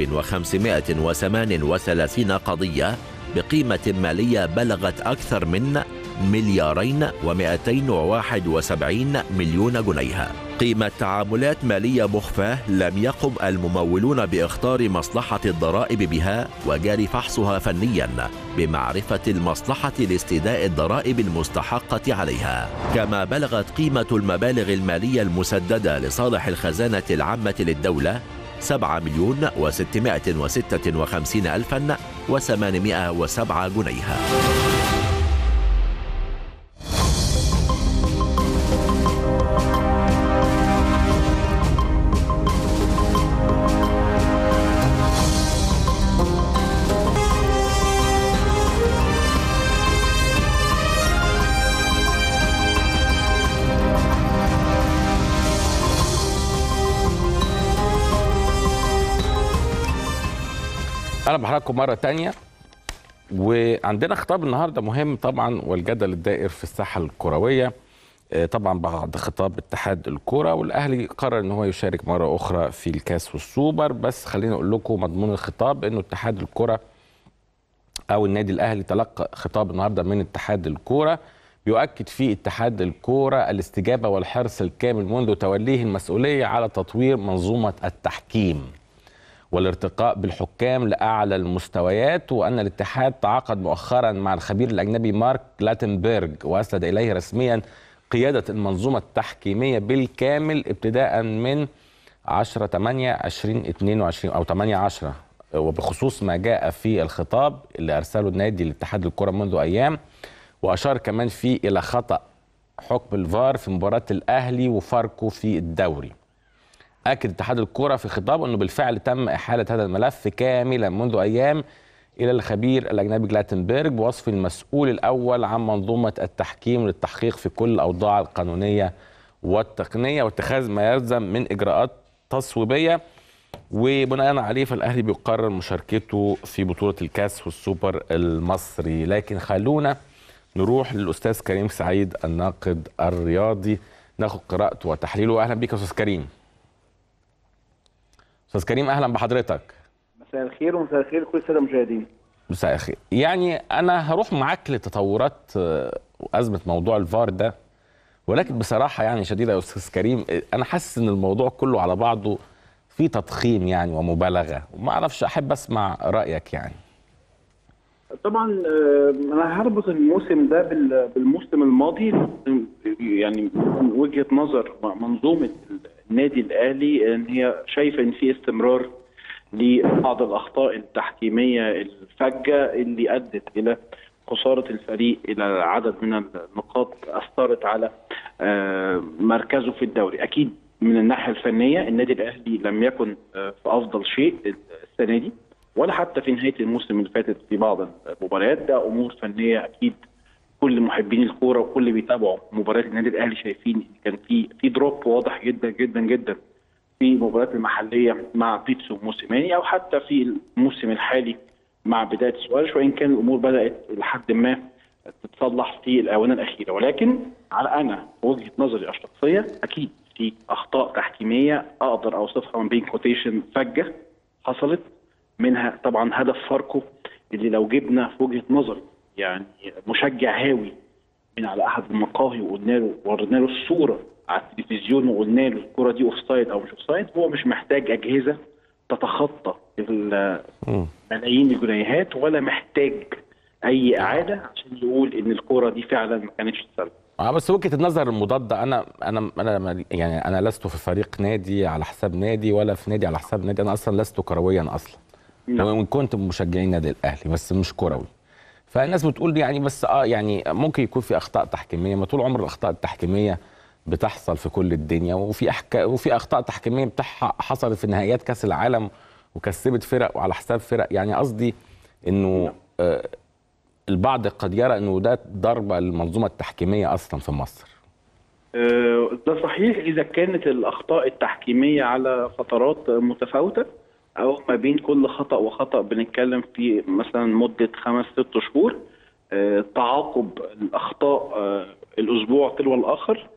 1538 قضية بقيمة مالية بلغت أكثر من مليارين و271 مليون جنيها قيمة تعاملات مالية مخفاة لم يقم الممولون باختار مصلحة الضرائب بها وجاري فحصها فنيا بمعرفة المصلحة لاستيداء الضرائب المستحقة عليها كما بلغت قيمة المبالغ المالية المسددة لصالح الخزانة العامة للدولة 7 مليون و656 ألفا و807 جنيها اهلا بحضراتكم مره تانية وعندنا خطاب النهارده مهم طبعا والجدل الدائر في الساحه الكرويه آه، طبعا بعد خطاب اتحاد الكره والاهلي قرر ان هو يشارك مره اخرى في الكاس والسوبر بس خليني اقول لكم مضمون الخطاب انه اتحاد الكره او النادي الاهلي تلقى خطاب النهارده من اتحاد الكوره بيؤكد فيه اتحاد الكوره الاستجابه والحرص الكامل منذ توليه المسؤوليه على تطوير منظومه التحكيم والارتقاء بالحكام لاعلى المستويات وان الاتحاد تعاقد مؤخرا مع الخبير الاجنبي مارك لاتنبرج واسند اليه رسميا قياده المنظومه التحكيميه بالكامل ابتداء من 10 8 2022 او 8 10 وبخصوص ما جاء في الخطاب اللي ارسله النادي لاتحاد الكره منذ ايام واشار كمان فيه الى خطا حكم الفار في مباراه الاهلي وفاركو في الدوري اكد اتحاد الكره في خطابه انه بالفعل تم احاله هذا الملف كاملا منذ ايام الى الخبير الاجنبي جلاتنبرج بوصف المسؤول الاول عن منظومه التحكيم للتحقيق في كل الاوضاع القانونيه والتقنيه واتخاذ ما يلزم من اجراءات تصويبيه وبناء عليه فالاهلي بيقرر مشاركته في بطوله الكاس والسوبر المصري لكن خلونا نروح للاستاذ كريم سعيد الناقد الرياضي ناخد قراءته وتحليله اهلا بيك يا استاذ كريم استاذ كريم اهلا بحضرتك مساء الخير ومساء الخير لكل الساده المشاهدين مساء الخير يعني انا هروح معاك لتطورات آه، ازمه موضوع الفار ده ولكن بصراحه يعني شديده يا استاذ كريم آه، انا حاسس ان الموضوع كله على بعضه فيه تضخيم يعني ومبالغه وما اعرفش احب اسمع رايك يعني طبعا آه، انا هربط الموسم ده بال- بالموسم الماضي يعني من وجهه نظر منظومه النادي الاهلي ان هي شايفه ان في استمرار لبعض الاخطاء التحكيميه الفجه اللي ادت الى خساره الفريق الى عدد من النقاط اثرت على آه، مركزه في الدوري اكيد من الناحيه الفنيه النادي الاهلي لم يكن آه، في افضل شيء السنه دي ولا حتى في نهايه الموسم اللي فاتت في بعض المباريات ده امور فنيه اكيد كل محبين الكوره وكل اللي بيتابعوا مباريات النادي الاهلي شايفين إن كان في في دروب واضح جدا جدا جدا في المباريات المحليه مع بيتسو موسيماني او حتى في الموسم الحالي مع بدايه سوارش وان كان الامور بدات لحد ما تتصلح في الاونه الاخيره ولكن على انا وجهه نظري الشخصيه اكيد في اخطاء تحكيميه اقدر اوصفها من بين كوتيشن فجه حصلت منها طبعا هدف فاركو اللي لو جبنا في وجهه نظري يعني مشجع هاوي من على احد المقاهي وقلنا له ورينا له الصوره على التلفزيون وقلنا له الكره دي اوف سايد او مش اوف سايد هو مش محتاج اجهزه تتخطى ال- ملايين الجنيهات ولا محتاج اي اعاده عشان يقول ان الكره دي فعلا ما كانتش سلبيه اه بس وجهه النظر المضاده انا انا انا يعني انا لست في فريق نادي على حساب نادي ولا في نادي على حساب نادي انا اصلا لست كرويا اصلا نعم. وان كنت من مشجعين النادي الاهلي بس مش كروي فالناس بتقول يعني بس اه يعني ممكن يكون في اخطاء تحكيميه ما طول عمر الاخطاء التحكيميه بتحصل في كل الدنيا وفي أحكا وفي اخطاء تحكيميه بتح... حصلت في نهائيات كاس العالم وكسبت فرق وعلى حساب فرق يعني قصدي انه آه البعض قد يرى انه ده ضربه للمنظومه التحكيميه اصلا في مصر آه، ده صحيح اذا كانت الاخطاء التحكيميه على فترات متفاوته او ما بين كل خطا وخطا بنتكلم في مثلا مده خمس ست شهور آه، تعاقب الاخطاء آه، الاسبوع تلو الاخر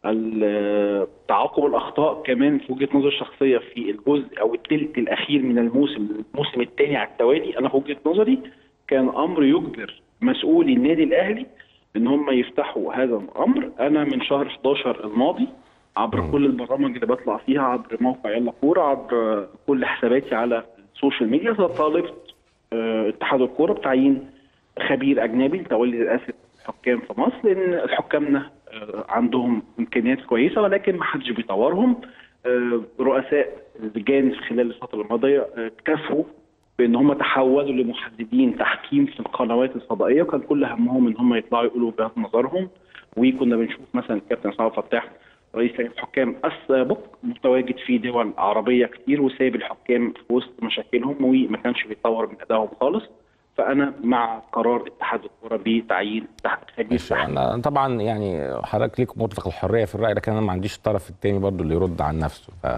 ال- تعاقب الاخطاء كمان في وجهه نظر شخصيه في الجزء او الثلث الاخير من الموسم الموسم الثاني على التوالي انا في وجهه نظري كان امر يجبر مسؤولي النادي الاهلي ان هم يفتحوا هذا الامر انا من شهر 11 الماضي عبر كل البرامج اللي بطلع فيها عبر موقع يلا كوره عبر كل حساباتي على السوشيال ميديا طالبت آه، اتحاد الكوره بتعيين خبير اجنبي لتولي رئاسه الحكام في مصر لان حكامنا آه، عندهم امكانيات كويسه ولكن ما حدش بيطورهم آه، رؤساء اللجان في خلال الفتره الماضيه آه، اكتفوا بان هم تحولوا لمحددين تحكيم في القنوات الفضائيه وكان كل همهم ان هم يطلعوا يقولوا وجهات نظرهم وكنا بنشوف مثلا الكابتن سعد فتاح رئيس لجنه الحكام السابق متواجد في دول عربيه كتير وسايب الحكام في وسط مشاكلهم وما كانش بيطور من ادائهم خالص فانا مع قرار اتحاد الكوره بتعيين تحت خبير ماشي انا طبعا يعني حضرتك ليك مطلق الحريه في الراي لكن انا ما عنديش الطرف الثاني برضو اللي يرد عن نفسه ف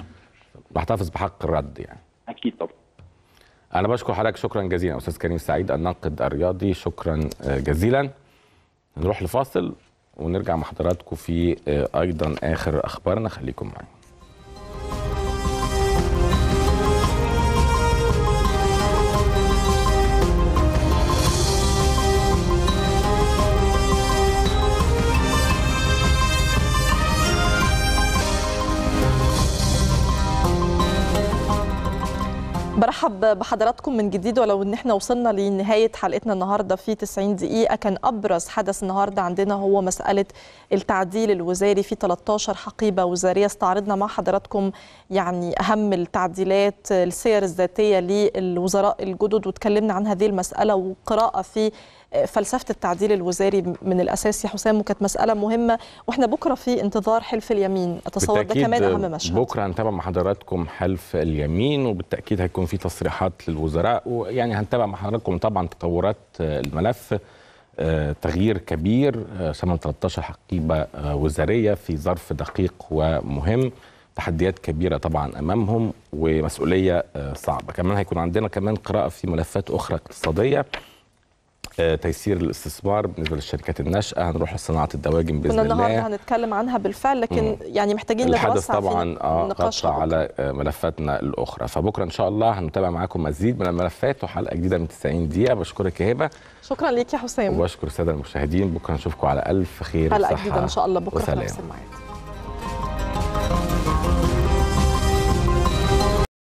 بحتفظ بحق الرد يعني اكيد طبعا انا بشكر حضرتك شكرا جزيلا استاذ كريم سعيد الناقد الرياضي شكرا آه، جزيلا نروح لفاصل ونرجع مع حضراتكم في آه، ايضا اخر اخبارنا خليكم معانا برحب بحضراتكم من جديد ولو ان احنا وصلنا لنهايه حلقتنا النهارده في 90 دقيقه كان ابرز حدث النهارده عندنا هو مساله التعديل الوزاري في 13 حقيبه وزاريه استعرضنا مع حضراتكم يعني اهم التعديلات السير الذاتيه للوزراء الجدد واتكلمنا عن هذه المساله وقراءه في فلسفه التعديل الوزاري من الاساس يا حسام وكانت مساله مهمه واحنا بكره في انتظار حلف اليمين اتصور ده بالتأكيد كمان اهم مشهد بكره هنتابع مع حضراتكم حلف اليمين وبالتاكيد هيكون في تصريحات للوزراء ويعني هنتابع مع حضراتكم طبعا تطورات آه، الملف آه، تغيير كبير آه، شمل 13 حقيبه آه، وزاريه في ظرف دقيق ومهم تحديات كبيره طبعا امامهم ومسؤوليه آه، صعبه كمان هيكون عندنا كمان قراءه في ملفات اخرى اقتصاديه آه، تيسير الاستثمار بالنسبه للشركات الناشئه هنروح لصناعه الدواجن باذن كنا النهارده الله هنتكلم عنها بالفعل لكن مم. يعني محتاجين الحدث نتوسع طبعا في اه نقاشها غطى بكرة. على آه، ملفاتنا الاخرى فبكره ان شاء الله هنتابع معاكم مزيد من الملفات وحلقه جديده من 90 دقيقه بشكرك يا هبه شكرا ليك يا حسام وبشكر الساده المشاهدين بكره نشوفكم على الف خير حلقه وصحة جديده ان شاء الله بكره في وسلام. نفس الميعاد